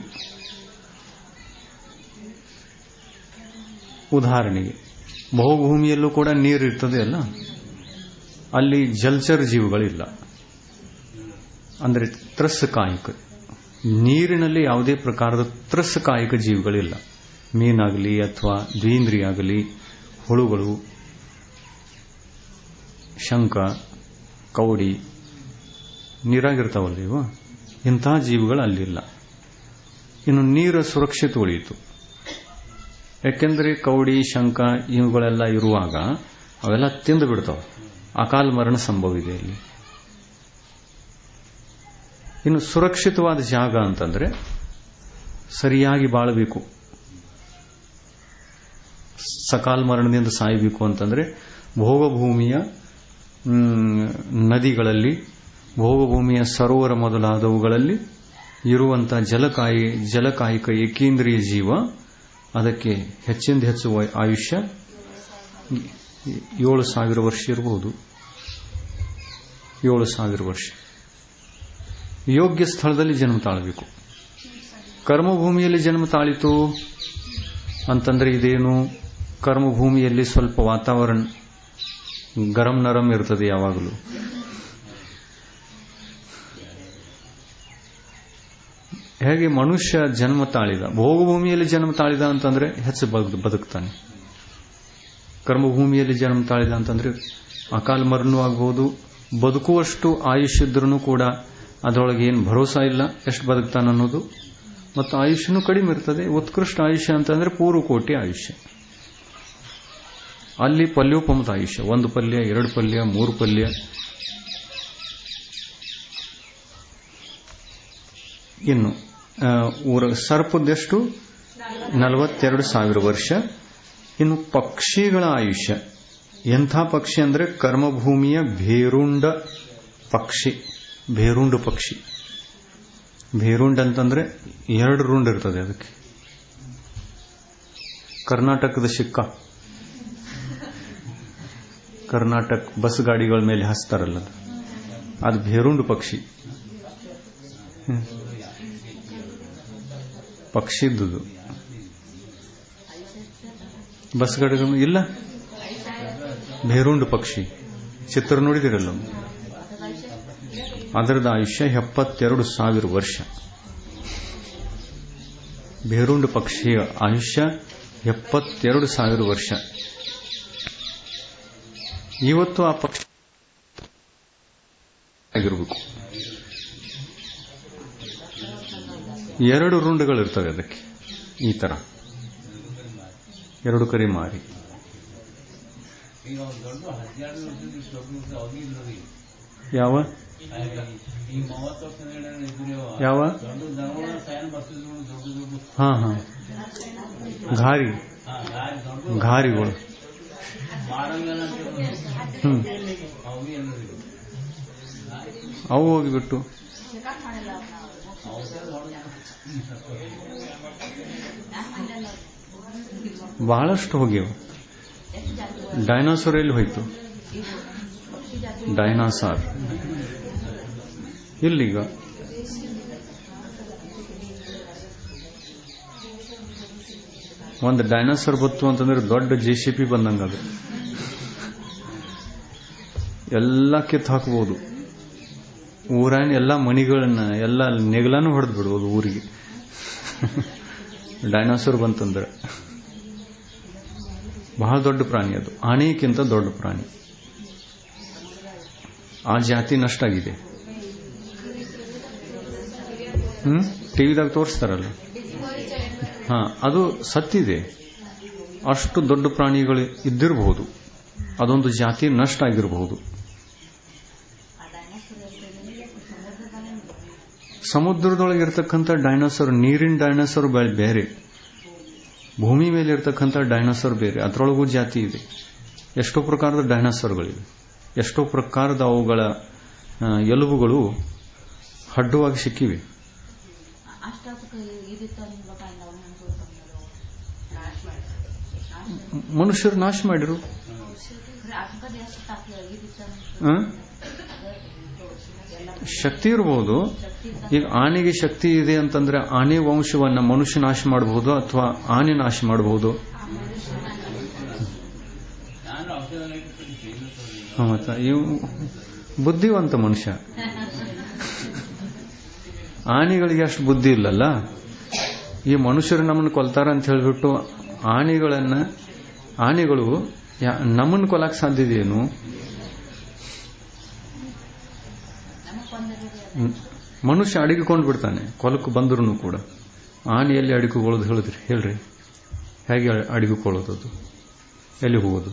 ಉದಾಹರಣೆಗೆ ಬಹುಭೂಮಿಯಲ್ಲೂ ಕೂಡ ನೀರು ಇರ್ತದೆ ಅಲ್ಲ ಅಲ್ಲಿ ಜಲಚರ ಜೀವಿಗಳಿಲ್ಲ ಅಂದರೆ ತ್ರಸ್ಸಕಾಯಿಕ ನೀರಿನಲ್ಲಿ ಯಾವುದೇ ಪ್ರಕಾರದ ತ್ರಸ್ಸಕಾಯಿಕ ಜೀವಿಗಳಿಲ್ಲ ಮೀನಾಗಲಿ ಅಥವಾ ದ್ವೀಂದ್ರಿ ಆಗಲಿ ಹುಳುಗಳು ಶಂಕ ಕೌಡಿ ನೀರಾಗಿರ್ತಾವಲ್ಲ ಇವು ಇಂತಹ ಜೀವಿಗಳು ಅಲ್ಲಿಲ್ಲ ಇನ್ನು ನೀರು ಸುರಕ್ಷಿತ ಉಳಿಯಿತು ಯಾಕೆಂದ್ರೆ ಕೌಡಿ ಶಂಕ ಇವುಗಳೆಲ್ಲ ಇರುವಾಗ ಅವೆಲ್ಲ ತಿಂದು ಬಿಡ್ತಾವೆ ಅಕಾಲ ಮರಣ ಸಂಭವ ಇದೆ ಇಲ್ಲಿ ಇನ್ನು ಸುರಕ್ಷಿತವಾದ ಜಾಗ ಅಂತಂದ್ರೆ ಸರಿಯಾಗಿ ಬಾಳಬೇಕು ಸಕಾಲ ಮರಣದಿಂದ ಸಾಯಬೇಕು ಅಂತಂದ್ರೆ ಭೋಗಭೂಮಿಯ ಮ್, ನದಿಗಳಲ್ಲಿ ಭೋಗಭೂಮಿಯ ಸರೋವರ ಮೊದಲಾದವುಗಳಲ್ಲಿ ಇರುವಂತಹ ಜಲಕಾಯಿ ಜಲಕಾಯಿಕ ಏಕೇಂದ್ರಿಯ ಜೀವ ಅದಕ್ಕೆ ಹೆಚ್ಚಿಂದ ಹೆಚ್ಚು ವಯ- ಆಯುಷ್ಯ ಏಳು ಸಾವಿರ ವರ್ಷ ಇರಬಹುದು ಏಳು ಸಾವಿರ ವರ್ಷ ಯೋಗ್ಯ ಸ್ಥಳದಲ್ಲಿ ಜನ್ಮ ತಾಳಬೇಕು ಕರ್ಮಭೂಮಿಯಲ್ಲಿ ಜನ್ಮ ತಾಳಿತು ಅಂತಂದ್ರೆ ಇದೇನು ಕರ್ಮಭೂಮಿಯಲ್ಲಿ ಸ್ವಲ್ಪ ವಾತಾವರಣ ಗರಂ ನರಂ ಇರ್ತದೆ ಯಾವಾಗಲೂ ಹೇಗೆ ಮನುಷ್ಯ ಜನ್ಮ ತಾಳಿದ ಭೋಗಭೂಮಿಯಲ್ಲಿ ಜನ್ಮ ತಾಳಿದ ಅಂತಂದ್ರೆ ಹೆಚ್ಚು ಬದುಕ್- ಬದುಕ್ತಾನೆ ಕರ್ಮಭೂಮಿಯಲ್ಲಿ ಜನ್ಮ ತಾಳಿದ ಅಂತಂದ್ರೆ ಅಕಾಲ ಮರಣವೂ ಆಗ್ಬಹುದು ಬದುಕುವಷ್ಟು ಆಯುಷ್ಯ ಇದ್ರೂ ಕೂಡ ಅದರೊಳಗೆ ಏನು ಭರೋಸಾ ಇಲ್ಲ ಎಷ್ಟು ಬದುಕ್ತಾನ ಅನ್ನೋದು ಮತ್ತು ಆಯುಷ್ಯನೂ ಕಡಿಮೆ ಇರ್ತದೆ ಉತ್ಕೃಷ್ಟ ಆಯುಷ್ಯ ಅಂತಂದ್ರೆ ಪೂರ್ವ ಕೋಟಿ ಆಯುಷ್ಯ ಅಲ್ಲಿ ಪಲ್ಯೋಪಮದ ಆಯುಷ್ಯ ಒಂದು ಪಲ್ಯ ಎರಡು ಪಲ್ಯ ಮೂರು ಪಲ್ಯ ಇನ್ನು ಆ, ಊರ ಸರ್ಪದೆಷ್ಟು ನಲವತ್ತೆರಡು ಸಾವಿರ ವರ್ಷ ಇನ್ನು ಪಕ್ಷಿಗಳ ಆಯುಷ್ಯ ಎಂಥ ಪಕ್ಷಿ ಅಂದ್ರೆ ಕರ್ಮಭೂಮಿಯ ಭೇರುಂಡ ಪಕ್ಷಿ ಭೇರುಂಡು ಪಕ್ಷಿ ಭೇರುಂಡ್ ಅಂತಂದ್ರೆ ಎರಡು ರುಂಡ್ ಇರ್ತದೆ ಅದಕ್ಕೆ ಕರ್ನಾಟಕದ ಶಿಕ್ಕ ಕರ್ನಾಟಕ ಬಸ್ ಗಾಡಿಗಳ ಮೇಲೆ ಹಸ್ತಾರಲ್ಲ ಅದು. ಅದು ಭೇರುಂಡು ಪಕ್ಷಿ ಹ್ಮ್. ಪಕ್ಷಿದ್ದುದು ಬಸ್ ಗಾಡಿಗಳು ಇಲ್ಲ ಭೇರುಂಡು ಪಕ್ಷಿ ಚಿತ್ರ ನೋಡಿದಿರಲ್ಲ ಅದರದ ಆಯುಷ್ಯ ಎಪ್ಪತ್ತೆರಡು ಸಾವಿರ ವರ್ಷ ಭೇರುಂಡು ಪಕ್ಷಿಯ ಆಯುಷ್ಯ ಎಪ್ಪತ್ತೆರಡು ಸಾವಿರ ವರ್ಷ ಇವತ್ತು ಆ ಪಕ್ಷಿ ಆಗಿರಬೇಕು ಎರಡು ರುಂಡುಗಳಿರ್ತವೆ ಅದಕ್ಕೆ ಈ ತರ ಎರಡು ಕರಿ ಮಾರಿ ಈಗ ಒಂದು ದೊಡ್ಡ ಹದಿನಾರು ವರ್ಷದ ದೊಡ್ಡ ಅವಧಿ ಯಾವ ಈ ಮೂವತ್ತು ವರ್ಷದ ಇದ್ರು ಯಾವ ದೊಡ್ಡ ದನಗಳ ಫ್ಯಾನ್ ಬರ್ತಿದ್ರು ದೊಡ್ಡ ದೊಡ್ಡ ಹಾ ಹಾ ಘಾರಿ ಹಾ ಗಾಡಿ ದೊಡ್ಡ ಘಾರಿಗಳು ಮಾಡಂಗಲ್ಲ ಹ್ಮ್ ಅವು ಎಲ್ಲರಿಗೂ ಅವು ಹೋಗಿಬಿಟ್ಟು ಬಹಳಷ್ಟು ಹೋಗ್ಯವು ಡೈನಾಸೋರ್ ಎಲ್ಲಿ ಹೋಯ್ತು ಡೈನಾಸಾರ್ ಇಲ್ಲೀಗ ಒಂದು ಡೈನಾಸೋರ್ ಬತ್ತು ಅಂತಂದ್ರೆ ದೊಡ್ಡ ಜೆ ಸಿ ಪಿ ಬಂದಂಗ ಅದು ಎಲ್ಲ ಕಿತ್ತು ಹಾಕ್ಬೋದು ಊರಾನ ಎಲ್ಲ ಮಣಿಗಳನ್ನ ಎಲ್ಲ ನೆಗಲಾನು ಹೊಡೆದು ಬಿಡ್ಬೋದು ಊರಿಗೆ ಡೈನಾಸೋರ್ ಬಂತಂದ್ರೆ ಬಹಳ ದೊಡ್ಡ ಪ್ರಾಣಿ ಅದು ಆನೆಗಿಂತ ದೊಡ್ಡ ಪ್ರಾಣಿ ಆ ಜಾತಿ ನಷ್ಟ ಆಗಿದೆ ಹ್ಮ್ ಟಿವಿದಾಗ ತೋರಿಸ್ತಾರಲ್ಲ ಹಾ ಅದು ಸತ್ತಿದೆ ಅಷ್ಟು ದೊಡ್ಡ ಪ್ರಾಣಿಗಳು ಇದ್ದಿರಬಹುದು ಅದೊಂದು ಜಾತಿ ನಷ್ಟ ಆಗಿರಬಹುದು ಸಮುದ್ರದೊಳಗೆ ಇರ್ತಕ್ಕಂಥ ಡೈನೋಸರ್ ನೀರಿನ ಡೈನೋಸರ್ ಬೇರೆ ಭೂಮಿ ಮೇಲೆ ಇರ್ತಕ್ಕಂಥ ಡೈನೋಸರ್ ಬೇರೆ ಅದರೊಳಗೂ ಜಾತಿ ಇದೆ ಎಷ್ಟೋ ಪ್ರಕಾರದ ಡೈನೋಸರ್ಗಳಿವೆ ಎಷ್ಟೋ ಪ್ರಕಾರದ ಅವುಗಳ ಆ, ಎಲುಬುಗಳು ಹಡ್ಡವಾಗಿ ಸಿಕ್ಕಿವೆ ಅಷ್ಟೊತ್ತಿಗೆ ಇದಿತ್ತು ಅನ್ಬೇಕು ನಾವು ಅನ್ಕೊಳ್ತಾರೆ ನಾಶ ಮಾಡಿ ಮನುಷ್ಯರು ನಾಶ ಮಾಡಿರು ಅಷ್ಟೊತ್ತಿಗೆ ಎಷ್ಟು ತಾಕಿ ಇದಿತ್ತು ಆ? ಶಕ್ತಿ ಇರಬಹುದು ಈಗ ಆನೆಗೆ ಶಕ್ತಿ ಇದೆ ಅಂತಂದ್ರೆ ಆನೆ ವಂಶವನ್ನ ಮನುಷ್ಯ ನಾಶ ಮಾಡಬಹುದು ಅಥವಾ ಆನೆ ನಾಶ ಮಾಡಬಹುದು ನಾನು ಔಷಧ ಇಟ್ಟಿರ್ತೀನಿ ಹ, ಮತ್ತ ಇವು ಬುದ್ಧಿವಂತ ಮನುಷ್ಯ ಆನೆಗಳಿಗೆ ಅಷ್ಟು ಬುದ್ಧಿ ಇಲ್ಲಲ್ಲ ಈ ಮನುಷ್ಯರು ನಮ್ಮನ್ನು ಕೊಲ್ತಾರ ಅಂತ ಹೇಳಿಬಿಟ್ಟು ಆನೆಗಳನ್ನ ಆನೆಗಳು ಯಾ- ನಮ್ಮನ್ನು ಕೊಲ್ಲಕ್ಕೆ ಸಾಧ್ಯ ಇದೆಯೇನು ಹ್ಮ್. ಮನುಷ್ಯ ಅಡಗಿಕೊಂಡು ಬಿಡ್ತಾನೆ ಕೊಲಕ್ಕೆ ಬಂದ್ರು ಕೂಡ ಆನೆಯಲ್ಲಿ ಅಡಿಗೆಕೊಳ್ಳೋದು ಹೇಳಿದ್ರಿ ಹೇಳ್ರಿ ಹೇಗೆ ಅಡಿಗೆಕೊಳ್ಳೋದು ಅದು ಎಲ್ಲಿ ಹೋಗೋದು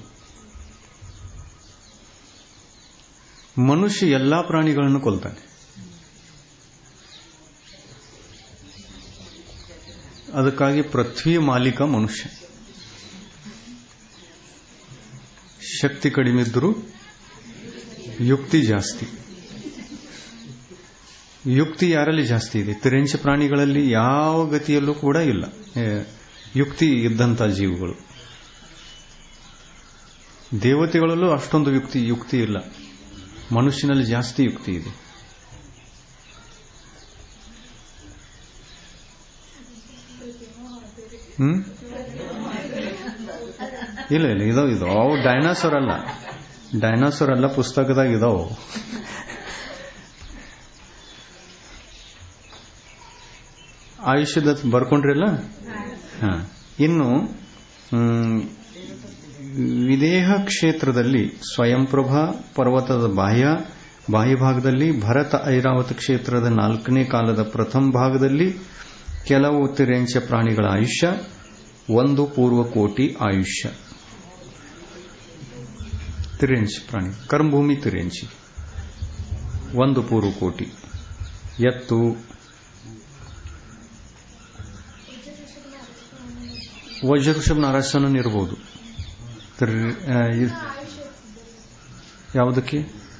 ಮನುಷ್ಯ ಎಲ್ಲಾ ಪ್ರಾಣಿಗಳನ್ನು ಕೊಲ್ತಾನೆ ಅದಕ್ಕಾಗಿ ಪೃಥ್ವಿಯ ಮಾಲೀಕ ಮನುಷ್ಯ ಶಕ್ತಿ ಕಡಿಮೆ ಇದ್ದರೂ ಯುಕ್ತಿ ಜಾಸ್ತಿ ಯುಕ್ತಿ ಯಾರಲ್ಲಿ ಜಾಸ್ತಿ ಇದೆ ತಿರಂಚ ಪ್ರಾಣಿಗಳಲ್ಲಿ ಯಾವ ಗತಿಯಲ್ಲೂ ಕೂಡ ಇಲ್ಲ ಏ, ಯುಕ್ತಿ ಇದ್ದಂಥ ಜೀವಗಳು ದೇವತೆಗಳಲ್ಲೂ ಅಷ್ಟೊಂದು ಯುಕ್ತಿ ಯುಕ್ತಿ ಇಲ್ಲ ಮನುಷ್ಯನಲ್ಲಿ ಜಾಸ್ತಿ ಯುಕ್ತಿ ಇದೆ ಹ್ಮ್ ಇಲ್ಲ ಇಲ್ಲ ಇದಾವ ಇದು ಅವು ಡೈನಾಸೋರ್ ಅಲ್ಲ ಡೈನಾಸೋರ್ ಅಲ್ಲ ಪುಸ್ತಕದಾಗ ಇದಾವ ಆಯುಷ್ಯದ ಬರ್ಕೊಂಡ್ರಲ್ಲ ಹಾ ಇನ್ನು ಹ್ಮ್, ವಿದೇಹ ಕ್ಷೇತ್ರದಲ್ಲಿ ಸ್ವಯಂಪ್ರಭಾ ಪರ್ವತದ ಬಾಹ್ಯ ಬಾಹ್ಯ ಭಾಗದಲ್ಲಿ ಭರತ ಐರಾವತ ಕ್ಷೇತ್ರದ ನಾಲ್ಕನೇ ಕಾಲದ ಪ್ರಥಮ ಭಾಗದಲ್ಲಿ ಕೆಲವು ತಿರೆಂಚ ಪ್ರಾಣಿಗಳ ಆಯುಷ್ಯ ಒಂದು ಪೂರ್ವ ಕೋಟಿ ಆಯುಷ್ಯ ತಿರೆಂಚ್ ಪ್ರಾಣಿ ಕರ್ಮಭೂಮಿ ತಿರೆಂಚಿ ಒಂದು ಪೂರ್ವ ಕೋಟಿ ಎತ್ತು ವಜ್ರಋಷಭ ನಾರಾಯಣನ್ ಇರಬಹುದು ತಿರ್- ಆ, ಇ- ಯಾವುದಕ್ಕೆ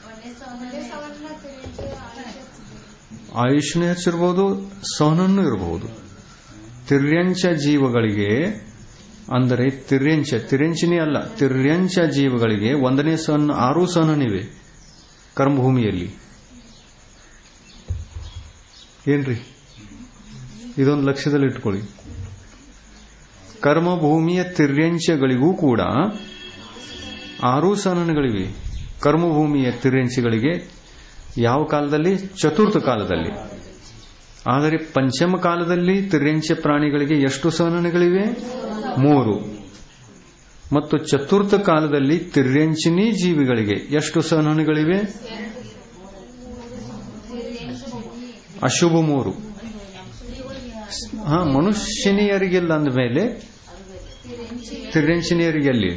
ಆಯುಷ್ನು ಹೆಚ್ಚಿರಬಹುದು ಸಹನನ್ನು ಇರಬಹುದು ತಿರ್ಯಂಚ ಜೀವಗಳಿಗೆ ಅಂದರೆ ತಿರ್ಯಂಚ ತಿರ್ಯಂಚಿನೇ ಅಲ್ಲ ತಿರ್ಯಂಚ ಜೀವಗಳಿಗೆ ಒಂದನೇ ಸಹನ ಆರು ಸಹನನಿವೆ ಕರ್ಮಭೂಮಿಯಲ್ಲಿ ಏನ್ರಿ ಇದೊಂದು ಲಕ್ಷ್ಯದಲ್ಲಿ ಇಟ್ಕೊಳ್ಳಿ ಕರ್ಮಭೂಮಿಯ ತಿರ್ಯಂಚಗಳಿಗೂ ಕೂಡ ಆರು ಸಹನಗಳಿವೆ ಕರ್ಮಭೂಮಿಯ ತಿರ್ಯಂಚಗಳಿಗೆ ಯಾವ ಕಾಲದಲ್ಲಿ ಚತುರ್ಥ ಕಾಲದಲ್ಲಿ ಆದರೆ ಪಂಚಮ ಕಾಲದಲ್ಲಿ ತಿರ್ಯಂಚ ಪ್ರಾಣಿಗಳಿಗೆ ಎಷ್ಟು ಸಹನಗಳಿವೆ ಮೂರು ಮತ್ತು ಚತುರ್ಥ ಕಾಲದಲ್ಲಿ ತಿರ್ಯಂಚಿನಿ ಜೀವಿಗಳಿಗೆ ಎಷ್ಟು ಸಹನಗಳಿವೆ ಅಶುಭ ಮೂರು ಹಾ ಮನುಷ್ಯನಿಯರಿಗೆಲ್ಲ ಅಂದಮೇಲೆ ತಿರ್ಯಂಚಿನಿಯರಿಗೆ ಅಲ್ಲಿ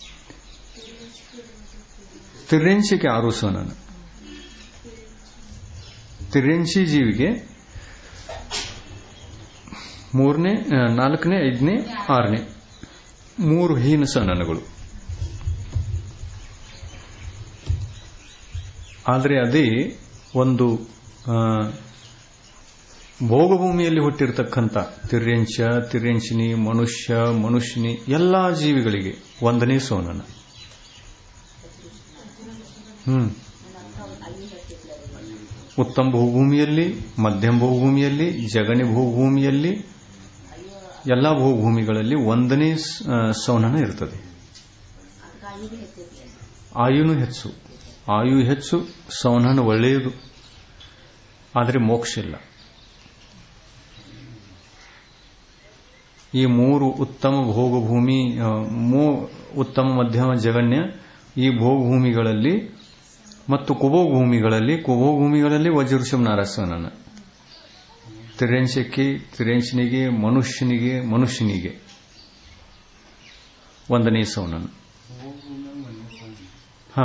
ತಿರ್ಯಂಚಿಗೆ ಆರು ಸಹನ ತಿರ್ಯಂಚಿ ಜೀವಿಗೆ ಮೂರನೇ ಆ, ನಾಲ್ಕನೇ ಐದನೇ ಆರನೇ ಮೂರು ಹೀನ ಸಹನಗಳು ಆದರೆ ಅದೇ ಒಂದು ಆ, ಭೋಗಭೂಮಿಯಲ್ಲಿ ಹುಟ್ಟಿರ್ತಕ್ಕಂಥ ತಿರ್ಯಂಚ ತಿರ್ಯಂಚಿನಿ ಮನುಷ್ಯ ಮನುಷ್ಯನಿ ಎಲ್ಲಾ ಜೀವಿಗಳಿಗೆ ಒಂದನೇ ಸೋನನ ಹ್ಮ್ ಉತ್ತಮ ಭೂಭೂಮಿಯಲ್ಲಿ ಮಧ್ಯಮ ಭೂಭೂಮಿಯಲ್ಲಿ ಜಗಣಿ ಭೂಭೂಮಿಯಲ್ಲಿ ಎಲ್ಲ ಭೂಭೂಮಿಗಳಲ್ಲಿ ಒಂದನೇ ಸ- ಆ, ಸೌನನ ಇರ್ತದೆ ಆಯುನು ಹೆಚ್ಚು ಆಯು ಹೆಚ್ಚು ಸೌನನ ಒಳ್ಳೆಯದು ಆದರೆ ಮೋಕ್ಷ ಇಲ್ಲ ಈ ಮೂರು ಉತ್ತಮ ಭೋಗಭೂಮಿ ಆ, ಮೂ ಉತ್ತಮ ಮಧ್ಯಮ ಜಗಣ್ಯ ಈ ಭೋಗಭೂಮಿಗಳಲ್ಲಿ ಮತ್ತು ಕುಭೋಗಭೂಮಿಗಳಲ್ಲಿ ಕುಭೋಗಭೂಮಿಗಳಲ್ಲಿ ವಜ್ರಋಷಭ ನಾರಾಯಣನ ತಿರೆಂಚಕ್ಕೆ ತಿರೆಂಚನಿಗೆ ಮನುಷ್ಯನಿಗೆ ಮನುಷ್ಯನಿಗೆ ಒಂದನೇ ಸೌನನ್ ಹಾ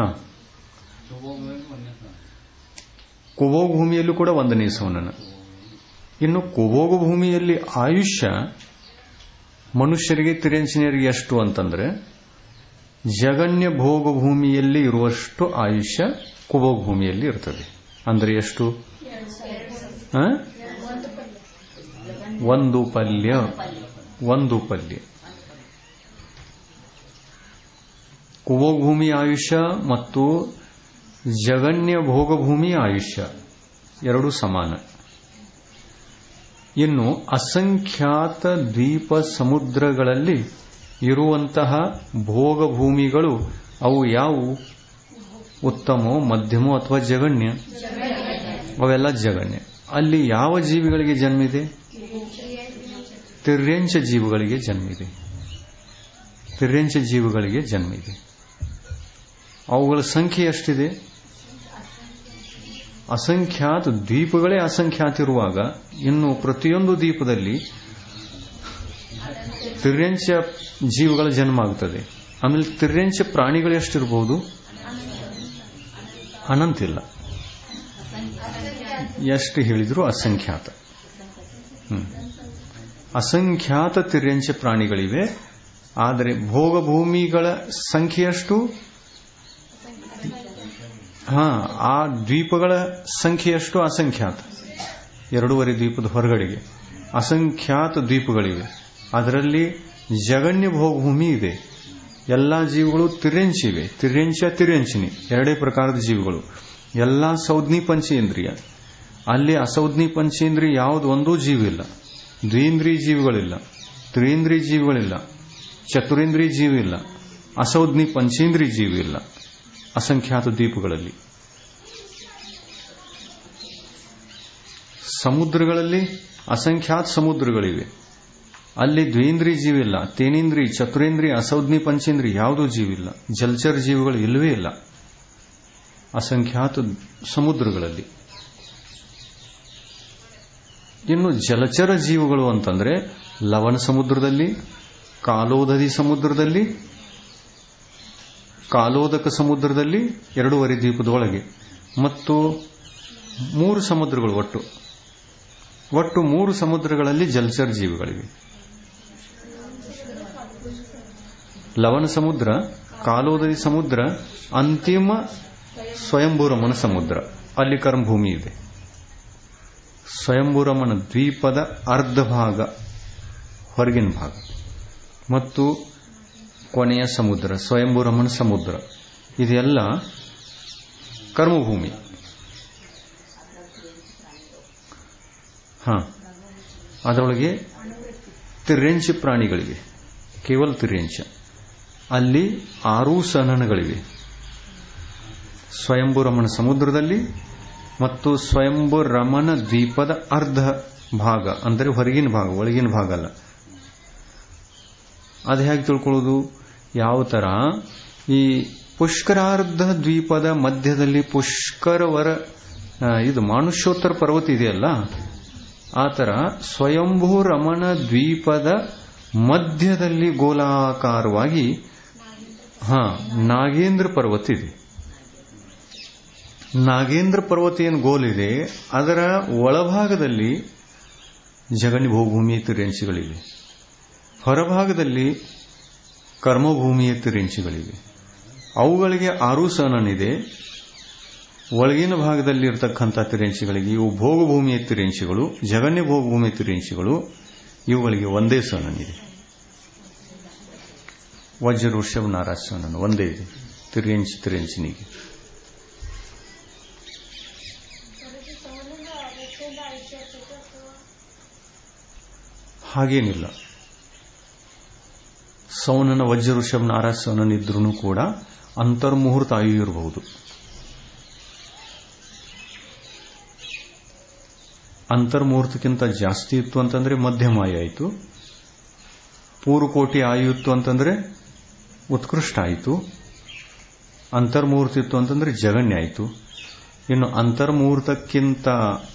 ಕುಭೋಗ ಭೂಮಿಯಲ್ಲೂ ಕೂಡ ಒಂದನೇ ಸೌನನ ಇನ್ನು ಕುಭೋಗ ಭೂಮಿಯಲ್ಲಿ ಆಯುಷ್ಯ ಮನುಷ್ಯರಿಗೆ ತಿರೆಂಚಿನಿಯರಿಗೆ ಎಷ್ಟು ಅಂತಂದ್ರೆ ಜಗನ್ಯ ಭೋಗ ಭೂಮಿಯಲ್ಲಿ ಇರುವಷ್ಟು ಆಯುಷ್ಯ ಕುಭೋಗ ಭೂಮಿಯಲ್ಲಿ ಇರ್ತದೆ ಅಂದ್ರೆ ಎಷ್ಟು ಆ? ಒಂದು ಪಲ್ಯ ಒಂದು ಪಲ್ಯ ಕುಭೋಗ ಭೂಮಿ ಆಯುಷ್ಯ ಮತ್ತು ಜಗನ್ಯ ಭೋಗಭೂಮಿ ಆಯುಷ್ಯ ಎರಡು ಸಮಾನ ಇನ್ನು ಅಸಂಖ್ಯಾತ ದ್ವೀಪ ಸಮುದ್ರಗಳಲ್ಲಿ ಇರುವಂತಹ ಭೋಗಭೂಮಿಗಳು ಅವು ಯಾವುವು ಉತ್ತಮೋ ಮಧ್ಯಮೋ ಅಥವಾ ಜಗಣ್ಯ ಅವೆಲ್ಲ ಜಗಣ್ಯ ಅಲ್ಲಿ ಯಾವ ಜೀವಿಗಳಿಗೆ ಜನ್ಮಿದೆ ತಿರ್ಯಂಚ ಜೀವಿಗಳಿಗೆ ಜನ್ಮಿದೆ ತಿರ್ಯಂಚ ಜೀವಿಗಳಿಗೆ ಜನ್ಮಿದೆ ಅವುಗಳ ಸಂಖ್ಯೆ ಎಷ್ಟಿದೆ ಅಸಂಖ್ಯಾತ ದ್ವೀಪಗಳೇ ಅಸಂಖ್ಯಾತ ಇರುವಾಗ ಇನ್ನು ಪ್ರತಿಯೊಂದು ದ್ವೀಪದಲ್ಲಿ ತಿರ್ಯಂಚ ಜೀವಿಗಳ ಜನ್ಮ ಆಗ್ತದೆ ಆಮೇಲೆ ತಿರ್ಯಂಚ ಪ್ರಾಣಿಗಳು ಎಷ್ಟಿರಬಹುದು ಅನಂತಿಲ್ಲ ಎಷ್ಟು ಹೇಳಿದ್ರು ಅಸಂಖ್ಯಾತ ಹ್ಮ್. ಅಸಂಖ್ಯಾತ ತಿರ್ಯಂಚ ಪ್ರಾಣಿಗಳಿವೆ ಆದರೆ ಭೋಗಭೂಮಿಗಳ ಸಂಖ್ಯೆಯಷ್ಟು ಹಾ ಆ ದ್ವೀಪಗಳ ಸಂಖ್ಯೆಯಷ್ಟು ಅಸಂಖ್ಯಾತ ಎರಡೂವರೆ ದ್ವೀಪದ ಹೊರಗಡೆಗೆ ಅಸಂಖ್ಯಾತ ದ್ವೀಪಗಳಿವೆ ಅದರಲ್ಲಿ ಜಗಣ್ಯ ಭೋಗಭೂಮಿ ಇದೆ ಎಲ್ಲಾ ಜೀವಿಗಳು ತಿರ್ಯಂಚಿವೆ ತಿರ್ಯಂಚ ತಿರ್ಯಂಚಿನಿ ಎರಡೇ ಪ್ರಕಾರದ ಜೀವಿಗಳು ಎಲ್ಲಾ ಸೌಜ್ಞಿ ಪಂಚೇಂದ್ರಿಯ ಅಲ್ಲಿ ಅಸೌಜ್ಞಿ ಪಂಚೇಂದ್ರಿಯ ಯಾವುದು ಒಂದೂ ಜೀವಿ ಇಲ್ಲ ದ್ವೀಂದ್ರಿಯ ಜೀವಿಗಳಿಲ್ಲ ತ್ರೀಂದ್ರಿಯ ಜೀವಿಗಳಿಲ್ಲ ಚತುರೇಂದ್ರಿಯ ಜೀವಿ ಇಲ್ಲ ಅಸೌಜ್ಞಿ ಪಂಚೇಂದ್ರಿಯ ಜೀವಿ ಇಲ್ಲ ಅಸಂಖ್ಯಾತ ದ್ವೀಪಗಳಲ್ಲಿ ಸಮುದ್ರಗಳಲ್ಲಿ ಅಸಂಖ್ಯಾತ ಸಮುದ್ರಗಳಿವೆ ಅಲ್ಲಿ ದ್ವೇಂದ್ರಿ ಜೀವಿಲ್ಲ ತೇನೇಂದ್ರಿ ಚತುರೇಂದ್ರಿ ಅಸೌದ್ನಿ ಪಂಚೇಂದ್ರಿ ಯಾವುದೂ ಜೀವಿಲ್ಲ ಜಲಚರ ಜೀವಿಗಳು ಇಲ್ಲವೇ ಇಲ್ಲ ಅಸಂಖ್ಯಾತ ಸಮುದ್ರಗಳಲ್ಲಿ ಇನ್ನು ಜಲಚರ ಜೀವಿಗಳು ಅಂತಂದ್ರೆ ಲವಣ ಸಮುದ್ರದಲ್ಲಿ ಕಾಲೋದದಿ ಸಮುದ್ರದಲ್ಲಿ ಕಾಲೋದಕ ಸಮುದ್ರದಲ್ಲಿ ಎರಡೂವರೆ ದ್ವೀಪದ ಒಳಗೆ ಮತ್ತು ಮೂರು ಸಮುದ್ರಗಳು ಒಟ್ಟು ಒಟ್ಟು ಮೂರು ಸಮುದ್ರಗಳಲ್ಲಿ ಜಲಚರ ಜೀವಿಗಳಿವೆ ಲವಣ ಸಮುದ್ರ ಕಾಲೋದರಿ ಸಮುದ್ರ ಅಂತಿಮ ಸ್ವಯಂಭೂರಮನ ಸಮುದ್ರ ಅಲ್ಲಿ ಕರ್ಮಭೂಮಿ ಇದೆ ಸ್ವಯಂಭೂರಮನ ದ್ವೀಪದ ಅರ್ಧ ಭಾಗ ಹೊರಗಿನ ಭಾಗ ಮತ್ತು ಕೊನೆಯ ಸಮುದ್ರ ಸ್ವಯಂಭೂರಮನ ಸಮುದ್ರ ಇದೆಲ್ಲ ಕರ್ಮಭೂಮಿ ಹಾ ಅದರೊಳಗೆ ತಿರ್ರೆಂಚ ಪ್ರಾಣಿಗಳಿವೆ ಕೇವಲ ತಿರ್ರೆಂಚ ಅಲ್ಲಿ ಆರೂ ಸಹನಗಳಿವೆ ಸ್ವಯಂಭೂ ರಮಣ ಸಮುದ್ರದಲ್ಲಿ ಮತ್ತು ಸ್ವಯಂಭೂ ರಮಣ ದ್ವೀಪದ ಅರ್ಧ ಭಾಗ ಅಂದರೆ ಹೊರಗಿನ ಭಾಗ ಒಳಗಿನ ಭಾಗ ಅಲ್ಲ ಅದು ಹೇಗೆ ತಿಳ್ಕೊಳ್ಳೋದು ಯಾವ ತರ ಈ ಪುಷ್ಕರಾರ್ಧ ದ್ವೀಪದ ಮಧ್ಯದಲ್ಲಿ ಪುಷ್ಕರವರ ಆ, ಇದು ಮಾನುಷ್ಯೋತ್ತರ ಪರ್ವತ ಇದೆಯಲ್ಲ ಆ ತರ ಸ್ವಯಂಭೂ ರಮಣ ದ್ವೀಪದ ಮಧ್ಯದಲ್ಲಿ ಗೋಲಾಕಾರವಾಗಿ ಹಾ ನಾಗೇಂದ್ರ ಪರ್ವತ ಇದೆ ನಾಗೇಂದ್ರ ಪರ್ವತ ಏನು ಗೋಲಿದೆ ಅದರ ಒಳಭಾಗದಲ್ಲಿ ಜಗನಿ ಭೂಭೂಮಿಯ ತಿರೆಂಚಿಗಳಿವೆ ಹೊರಭಾಗದಲ್ಲಿ ಕರ್ಮಭೂಮಿಯ ತಿರೆಂಚಿಗಳಿವೆ ಅವುಗಳಿಗೆ ಆರೂ ಸಹನನಿದೆ ಒಳಗಿನ ಭಾಗದಲ್ಲಿ ಇರತಕ್ಕಂಥ ತಿರೆಂಚಿಗಳಿಗೆ ಇವು ಭೋಗಭೂಮಿಯ ತಿರೆಂಚಿಗಳು ಜಗನ್ಯ ಭೋಗಭೂಮಿಯ ತಿರೆಂಚಿಗಳು ಇವುಗಳಿಗೆ ಒಂದೇ ಸಹನನಿದೆ ವಜ್ರ ವೃಷಭ ನಾರಾಜ ಸಹನನು ಒಂದೇ ಇದೆ ತಿರೆಂಚಿ ತಿರೆಂಚಿನಿಗೆ ಹಾಗೇನಿಲ್ಲ ಸೌನನ ವಜ್ರ ವೃಷಭ ನಾರಾಜ ಸೌನನ್ ಇದ್ರೂ ಕೂಡ ಅಂತರ್ಮುಹೂರ್ತ ಆಯು ಇರಬಹುದು ಅಂತರ್ಮುಹೂರ್ತಕ್ಕಿಂತ ಜಾಸ್ತಿ ಇತ್ತು ಅಂತಂದ್ರೆ ಮಧ್ಯಮ ಆಯು ಆಯಿತು ಪೂರ್ವಕೋಟಿ ಆಯು ಇತ್ತು ಅಂತಂದ್ರೆ ಉತ್ಕೃಷ್ಟ ಆಯಿತು ಅಂತರ್ಮುಹೂರ್ತ ಇತ್ತು ಅಂತಂದ್ರೆ ಜಗನ್ಯ ಆಯಿತು ಇನ್ನು ಅಂತರ್ಮುಹೂರ್ತಕ್ಕಿಂತ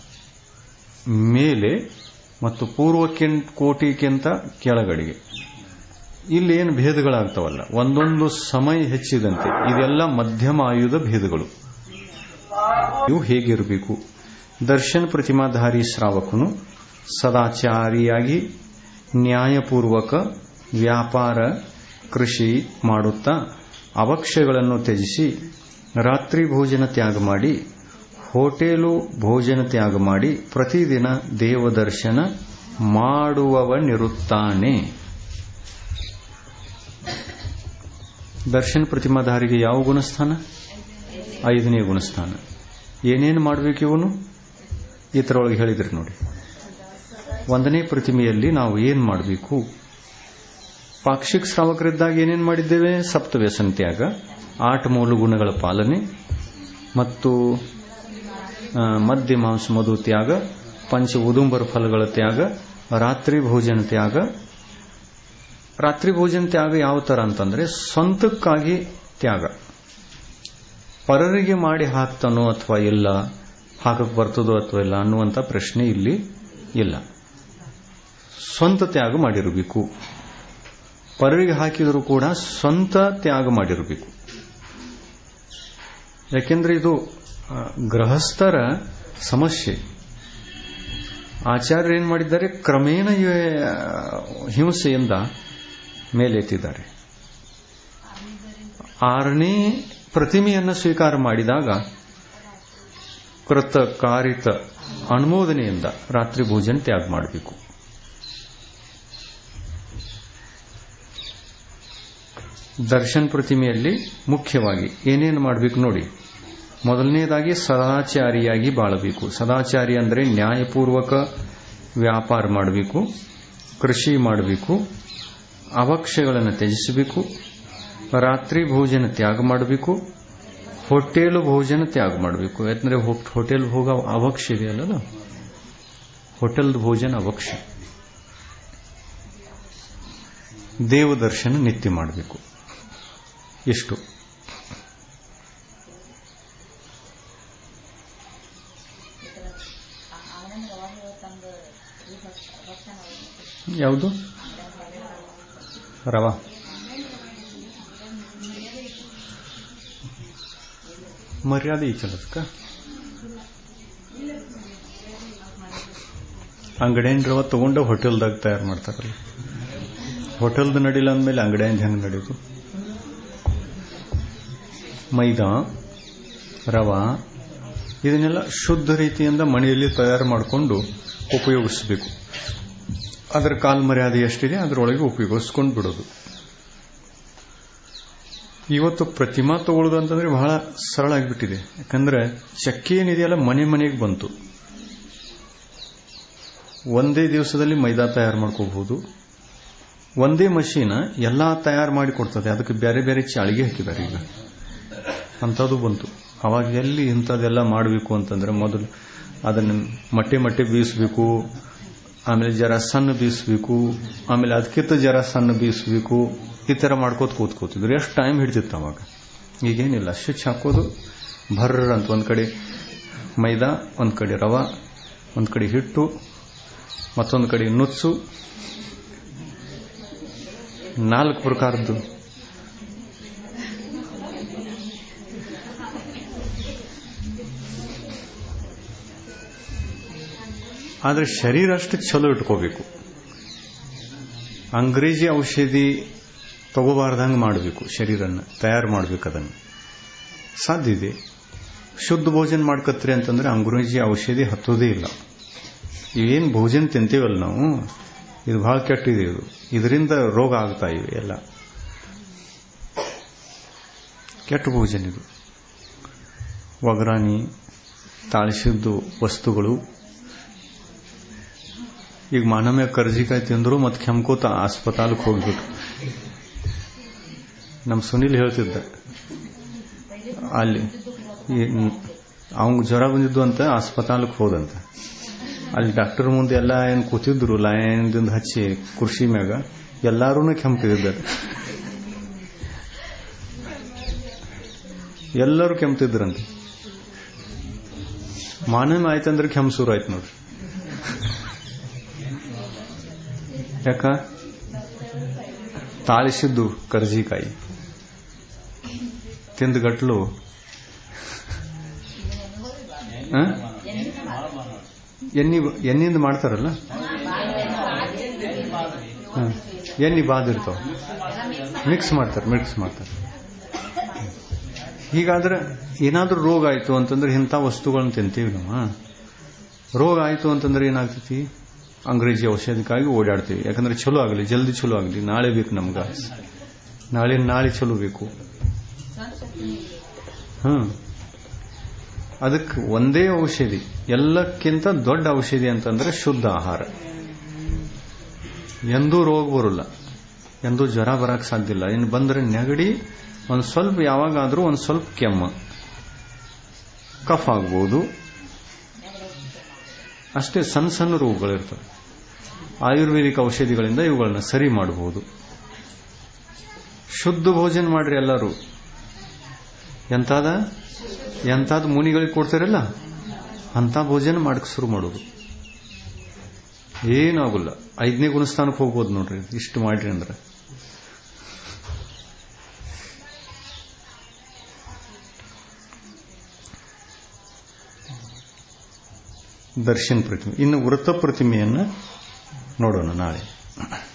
ಮೇಲೆ ಮತ್ತು ಪೂರ್ವಕ್ಕಿಂತ ಕೋಟಿಗಿಂತ ಕೆಳಗಡೆಗೆ ಇಲ್ಲಿ ಏನು ಭೇದಗಳಾಗ್ತಾವಲ್ಲ ಒಂದೊಂದು ಸಮಯ ಹೆಚ್ಚಿದಂತೆ ಇದೆಲ್ಲ ಮಧ್ಯಮ ಆಯುಧ ಭೇದಗಳು ಇವು ಹೇಗಿರಬೇಕು ದರ್ಶನ ಪ್ರತಿಮಾಧಾರಿ ಶ್ರಾವಕನು ಸದಾಚಾರಿಯಾಗಿ ನ್ಯಾಯಪೂರ್ವಕ ವ್ಯಾಪಾರ ಕೃಷಿ ಮಾಡುತ್ತಾ ಅವಕ್ಷಗಳನ್ನು ತ್ಯಜಿಸಿ ರಾತ್ರಿ ಭೋಜನ ತ್ಯಾಗ ಮಾಡಿ ಹೋಟೆಲು ಭೋಜನ ತ್ಯಾಗ ಮಾಡಿ ಪ್ರತಿದಿನ ದೇವದರ್ಶನ ಮಾಡುವವನಿರುತ್ತಾನೆ ದರ್ಶನ ಪ್ರತಿಮಾಧಾರಿಗೆ ಯಾವ ಗುಣಸ್ಥಾನ ಐದನೇ ಗುಣಸ್ಥಾನ ಏನೇನು ಮಾಡಬೇಕು ಇವನು ಈ ಥರೊಳಗೆ ಹೇಳಿದ್ರಿ ನೋಡಿ ಒಂದನೇ ಪ್ರತಿಮೆಯಲ್ಲಿ ನಾವು ಏನು ಮಾಡಬೇಕು ಪಾಕ್ಷಿಕ ಶ್ರಾವಕರಿದ್ದಾಗ ಏನೇನು ಮಾಡಿದ್ದೇವೆ ಸಪ್ತ ವ್ಯಸನ ತ್ಯಾಗ ಆಟ ಮೂಲ ಗುಣಗಳ ಪಾಲನೆ ಮತ್ತು ಆ, ಮದ್ಯ ಮಾಂಸ ಮಧು ತ್ಯಾಗ ಪಂಚ ಉದುಂಬರ ಫಲಗಳ ತ್ಯಾಗ ರಾತ್ರಿ ಭೋಜನ ತ್ಯಾಗ ರಾತ್ರಿ ಭೋಜನ ತ್ಯಾಗ ಯಾವ ತರ ಅಂತಂದ್ರೆ ಸ್ವಂತಕ್ಕಾಗಿ ತ್ಯಾಗ ಪರರಿಗೆ ಮಾಡಿ ಹಾಕ್ತಾನೋ ಅಥವಾ ಇಲ್ಲ ಹಾಕಕ್ ಬರ್ತದೋ ಅಥವಾ ಇಲ್ಲ ಅನ್ನುವಂಥ ಪ್ರಶ್ನೆ ಇಲ್ಲಿ ಇಲ್ಲ ಸ್ವಂತ ತ್ಯಾಗ ಮಾಡಿರಬೇಕು ಪರರಿಗೆ ಹಾಕಿದರೂ ಕೂಡ ಸ್ವಂತ ತ್ಯಾಗ ಮಾಡಿರಬೇಕು ಯಾಕೆಂದ್ರೆ ಇದು ಆ, ಗೃಹಸ್ಥರ ಸಮಸ್ಯೆ ಆಚಾರ್ಯರು ಏನ್ ಮಾಡಿದ್ದಾರೆ ಕ್ರಮೇಣ ಇವ- ಹಿಂಸೆಯಿಂದ ಮೇಲೆತ್ತಿದ್ದಾರೆ ಆರನೇ ಪ್ರತಿಮೆಯನ್ನು ಸ್ವೀಕಾರ ಮಾಡಿದಾಗ ಕೃತ ಕಾರಿತ ಅನುಮೋದನೆಯಿಂದ ರಾತ್ರಿ ಭೋಜನ ತ್ಯಾಗ ಮಾಡಬೇಕು ದರ್ಶನ್ ಪ್ರತಿಮೆಯಲ್ಲಿ ಮುಖ್ಯವಾಗಿ ಏನೇನು ಮಾಡಬೇಕು ನೋಡಿ ಮೊದಲನೇದಾಗಿ ಸದಾಚಾರಿಯಾಗಿ ಬಾಳಬೇಕು ಸದಾಚಾರಿ ಅಂದರೆ ನ್ಯಾಯಪೂರ್ವಕ ವ್ಯಾಪಾರ ಮಾಡಬೇಕು ಕೃಷಿ ಮಾಡಬೇಕು ಅವಕ್ಷಗಳನ್ನು ತ್ಯಜಿಸಬೇಕು ರಾತ್ರಿ ಭೋಜನ ತ್ಯಾಗ ಮಾಡಬೇಕು ಹೋಟೆಲ್ ಭೋಜನ ತ್ಯಾಗ ಮಾಡಬೇಕು ಯಾಕಂದ್ರೆ ಹೋಟೆಲ್ ಹೋಗ ಅವಕ್ಷ ಇದೆಯಲ್ಲ ಹೋಟೆಲ್ ಭೋಜನ ಅವಕ್ಷ ದೇವ ದರ್ಶನ ನಿತ್ಯ ಮಾಡಬೇಕು ಎಷ್ಟು ಅವನನ್ನು ಯಾವಾಗ ತಂದು ಈ ಭಕ್ಷಣ ಯಾವುದು ರವಾ ಮರ್ಯಾದೆ ಈಚಲಸ್ಕ ಅಂಗಡಿಯಿಂದ ರವ ತಗೊಂಡು ಹೋಟೆಲ್ದಾಗ ತಯಾರು ಮಾಡ್ತಾರಲ್ಲ ಹೋಟೆಲ್ದು ನಡಿಲ್ಲ ಅಂದಮೇಲೆ ಅಂಗಡಿಯಿಂದ ಹೆಂಗೆ ನಡೆಯೋದು ಮೈದಾ ರವಾ ಇದನ್ನೆಲ್ಲ ಶುದ್ಧ ರೀತಿಯಿಂದ ಮನೆಯಲ್ಲಿ ತಯಾರು ಮಾಡಿಕೊಂಡು ಉಪಯೋಗಿಸಬೇಕು ಅದರ ಕಾಲ್ ಮರ್ಯಾದೆ ಎಷ್ಟಿದೆ ಅದರೊಳಗೆ ಉಪಯೋಗಿಸ್ಕೊಂಡು ಬಿಡೋದು ಇವತ್ತು ಪ್ರತಿಮಾ ತಗೊಳ್ಳೋದು ಅಂತಂದ್ರೆ ಬಹಳ ಸರಳ ಆಗಿಬಿಟ್ಟಿದೆ ಯಾಕಂದ್ರೆ ಚಕ್ಕಿ ಏನಿದೆಯಲ್ಲ ಮನೆ ಮನೆಗೆ ಬಂತು ಒಂದೇ ದಿವಸದಲ್ಲಿ ಮೈದಾ ತಯಾರು ಮಾಡ್ಕೋಬಹುದು ಒಂದೇ ಮಷೀನ್ ಎಲ್ಲಾ ತಯಾರು ಮಾಡಿ ಕೊಡ್ತದೆ ಅದಕ್ಕೆ ಬೇರೆ ಬೇರೆ ಚಾಳಿಗೆ ಹಾಕಿದ್ದಾರೆ ಈಗ ಅಂಥದ್ದು ಬಂತು ಅವಾಗ ಎಲ್ಲಿ ಇಂಥದ್ದೆಲ್ಲ ಮಾಡಬೇಕು ಅಂತಂದ್ರೆ ಮೊದಲು ಅದನ್ನು ಮಟ್ಟೆ ಮಟ್ಟೆ ಬೀಸಬೇಕು ಆಮೇಲೆ ಜರ ಸಣ್ಣ ಬೀಸಬೇಕು ಆಮೇಲೆ ಅದಕ್ಕಿಂತ ಜರ ಸಣ್ಣ ಬೀಸಬೇಕು ಈ ತರ ಮಾಡ್ಕೋತ ಕೂತ್ಕೋತಿದ್ರು ಎಷ್ಟು ಟೈಮ್ ಹಿಡಿತಿತ್ತು ಅವಾಗ ಈಗೇನಿಲ್ಲ ಸ್ವಿಚ್ ಹಾಕೋದು ಭರ್ರ ಅಂತ ಒಂದ್ ಕಡೆ ಮೈದಾ ಒಂದ್ ಕಡೆ ರವಾ ಒಂದ್ ಕಡೆ ಹಿಟ್ಟು ಮತ್ತೊಂದು ಕಡೆ ನುಚ್ಚು ನಾಲ್ಕು ಪ್ರಕಾರದ್ದು ಆದ್ರೆ ಶರೀರ ಅಷ್ಟು ಚಲೋ ಇಟ್ಕೋಬೇಕು ಅಂಗ್ರೇಜಿ ಔಷಧಿ ತಗೋಬಾರ್ದಂಗೆ ಮಾಡಬೇಕು ಶರೀರನ್ನ ತಯಾರು ಮಾಡಬೇಕು ಅದನ್ನು ಸಾಧ್ಯ ಇದೆ ಶುದ್ಧ ಭೋಜನ ಮಾಡ್ಕತ್ರಿ ಅಂತಂದ್ರೆ ಅಂಗ್ರೇಜಿ ಔಷಧಿ ಹತ್ತೋದೇ ಇಲ್ಲ ಇವೇನು ಭೋಜನ ತಿಂತೀವಲ್ಲ ನಾವು ಇದು ಬಹಳ ಕೆಟ್ಟಿದೆ ಇದು ಇದರಿಂದ ರೋಗ ಆಗ್ತಾ ಇವೆ ಎಲ್ಲ ಕೆಟ್ಟ ಭೋಜನ ಇದು ಒಗರಾಣಿ ತಾಳಿಸಿದ್ದು ವಸ್ತುಗಳು ಈಗ ಮಾನಮ್ಯ ಕರ್ಜಿಕಾಯಿ ತಿಂದ್ರು ಮತ್ತೆ ಕೆಮ್ಕೋತ ಆಸ್ಪತಾಲಕ್ಕೆ ಹೋಗ್ಬಿಟ್ಟು ನಮ್ಮ ಸುನಿಲ್ ಹೇಳ್ತಿದ್ದ ಅಲ್ಲಿ ಅವಂಗ ಜ್ವರ ಬಂದಿದ್ದು ಅಂತ ಆಸ್ಪತಾಲಕ್ಕೆ ಹೋದಂತ ಅಲ್ಲಿ ಡಾಕ್ಟರ್ ಮುಂದೆ ಎಲ್ಲ ಏನು ಕೂತಿದ್ರು ಲೈನ್ದಿಂದ ಹಚ್ಚಿ ಕುರ್ಸಿ ಮ್ಯಾಗ ಎಲ್ಲಾರೂ ಕೆಮ್ತಿದ್ದಾರೆ ಎಲ್ಲರೂ ಕೆಮ್ತಿದ್ರಂತೆ ಮಾನವ ಆಯ್ತಂದ್ರೆ ಕೆಮ್ಸೂರು ಆಯ್ತು ನೋಡ್ರಿ ಯಾಕ ತಾಳಿಸಿದ್ದು ಕರ್ಜಿಕಾಯಿ ತಿಂದ ಗಟ್ಲು ಎಣ್ಣಿ ಎಣ್ಣಿಂದ ಮಾಡ್ತಾರಲ್ಲ ಹ. ಎಣ್ಣಿ ಬಾದಿರ್ತಾವ ಮಿಕ್ಸ್ ಮಾಡ್ತಾರೆ ಮಿಕ್ಸ್ ಮಾಡ್ತಾರೆ ಹೀಗಾದ್ರೆ ಏನಾದ್ರೂ ರೋಗ ಆಯ್ತು ಅಂತಂದ್ರೆ ಇಂಥ ವಸ್ತುಗಳನ್ನ ತಿಂತೀವಿ ನಾವು ರೋಗ ಆಯ್ತು ಅಂತಂದ್ರೆ ಏನಾಗ್ತೈತಿ ಅಂಗ್ರೇಜಿ ಔಷಧಿಕ್ಕಾಗಿ ಓಡಾಡ್ತೀವಿ ಯಾಕಂದ್ರೆ ಚಲೋ ಆಗಲಿ ಜಲ್ದಿ ಚಲೋ ಆಗಲಿ ನಾಳೆ ಬೇಕು ನಮ್ಗ ನಾಳೆ ನಾಳೆ ಚಲೋ ಬೇಕು ಹ್ಮ್ ಅದಕ್ಕೆ ಒಂದೇ ಔಷಧಿ ಎಲ್ಲಕ್ಕಿಂತ ದೊಡ್ಡ ಔಷಧಿ ಅಂತಂದ್ರೆ ಶುದ್ಧ ಆಹಾರ ಎಂದೂ ರೋಗ ಬರೋಲ್ಲ ಎಂದೂ ಜ್ವರ ಬರಕ್ ಸಾಧ್ಯ ಇಲ್ಲ ಇನ್ನು ಬಂದ್ರೆ ನೆಗಡಿ ಒಂದು ಸ್ವಲ್ಪ ಯಾವಾಗಾದ್ರೂ ಒಂದು ಸ್ವಲ್ಪ ಕೆಮ್ಮ ಕಫ್ ಆಗ್ಬೋದು ಅಷ್ಟೇ ಸಣ್ಣ ಸಣ್ಣ ರೋಗಗಳಿರ್ತವೆ ಆಯುರ್ವೇದಿಕ್ ಔಷಧಿಗಳಿಂದ ಇವುಗಳನ್ನ ಸರಿ ಮಾಡಬಹುದು ಶುದ್ಧ ಭೋಜನ ಮಾಡ್ರಿ ಎಲ್ಲರೂ ಎಂತಾದ ಎಂತಾದ ಮುನಿಗಳಿಗೆ ಕೊಡ್ತಾರಲ್ಲ ಅಂತ ಭೋಜನ ಮಾಡಕ್ ಶುರು ಮಾಡೋದು ಏನಾಗುಲ್ಲ ಐದನೇ ಗುಣಸ್ಥಾನಕ್ಕೆ ಹೋಗ್ಬೋದು ನೋಡ್ರಿ ಇಷ್ಟು ಮಾಡ್ರಿ ಅಂದ್ರೆ ದರ್ಶನ್ ಪ್ರತಿಮೆ ಇನ್ನು ವೃತ್ತ ಪ್ರತಿಮೆಯನ್ನ ನೋಡೋಣ ನಾಳೆ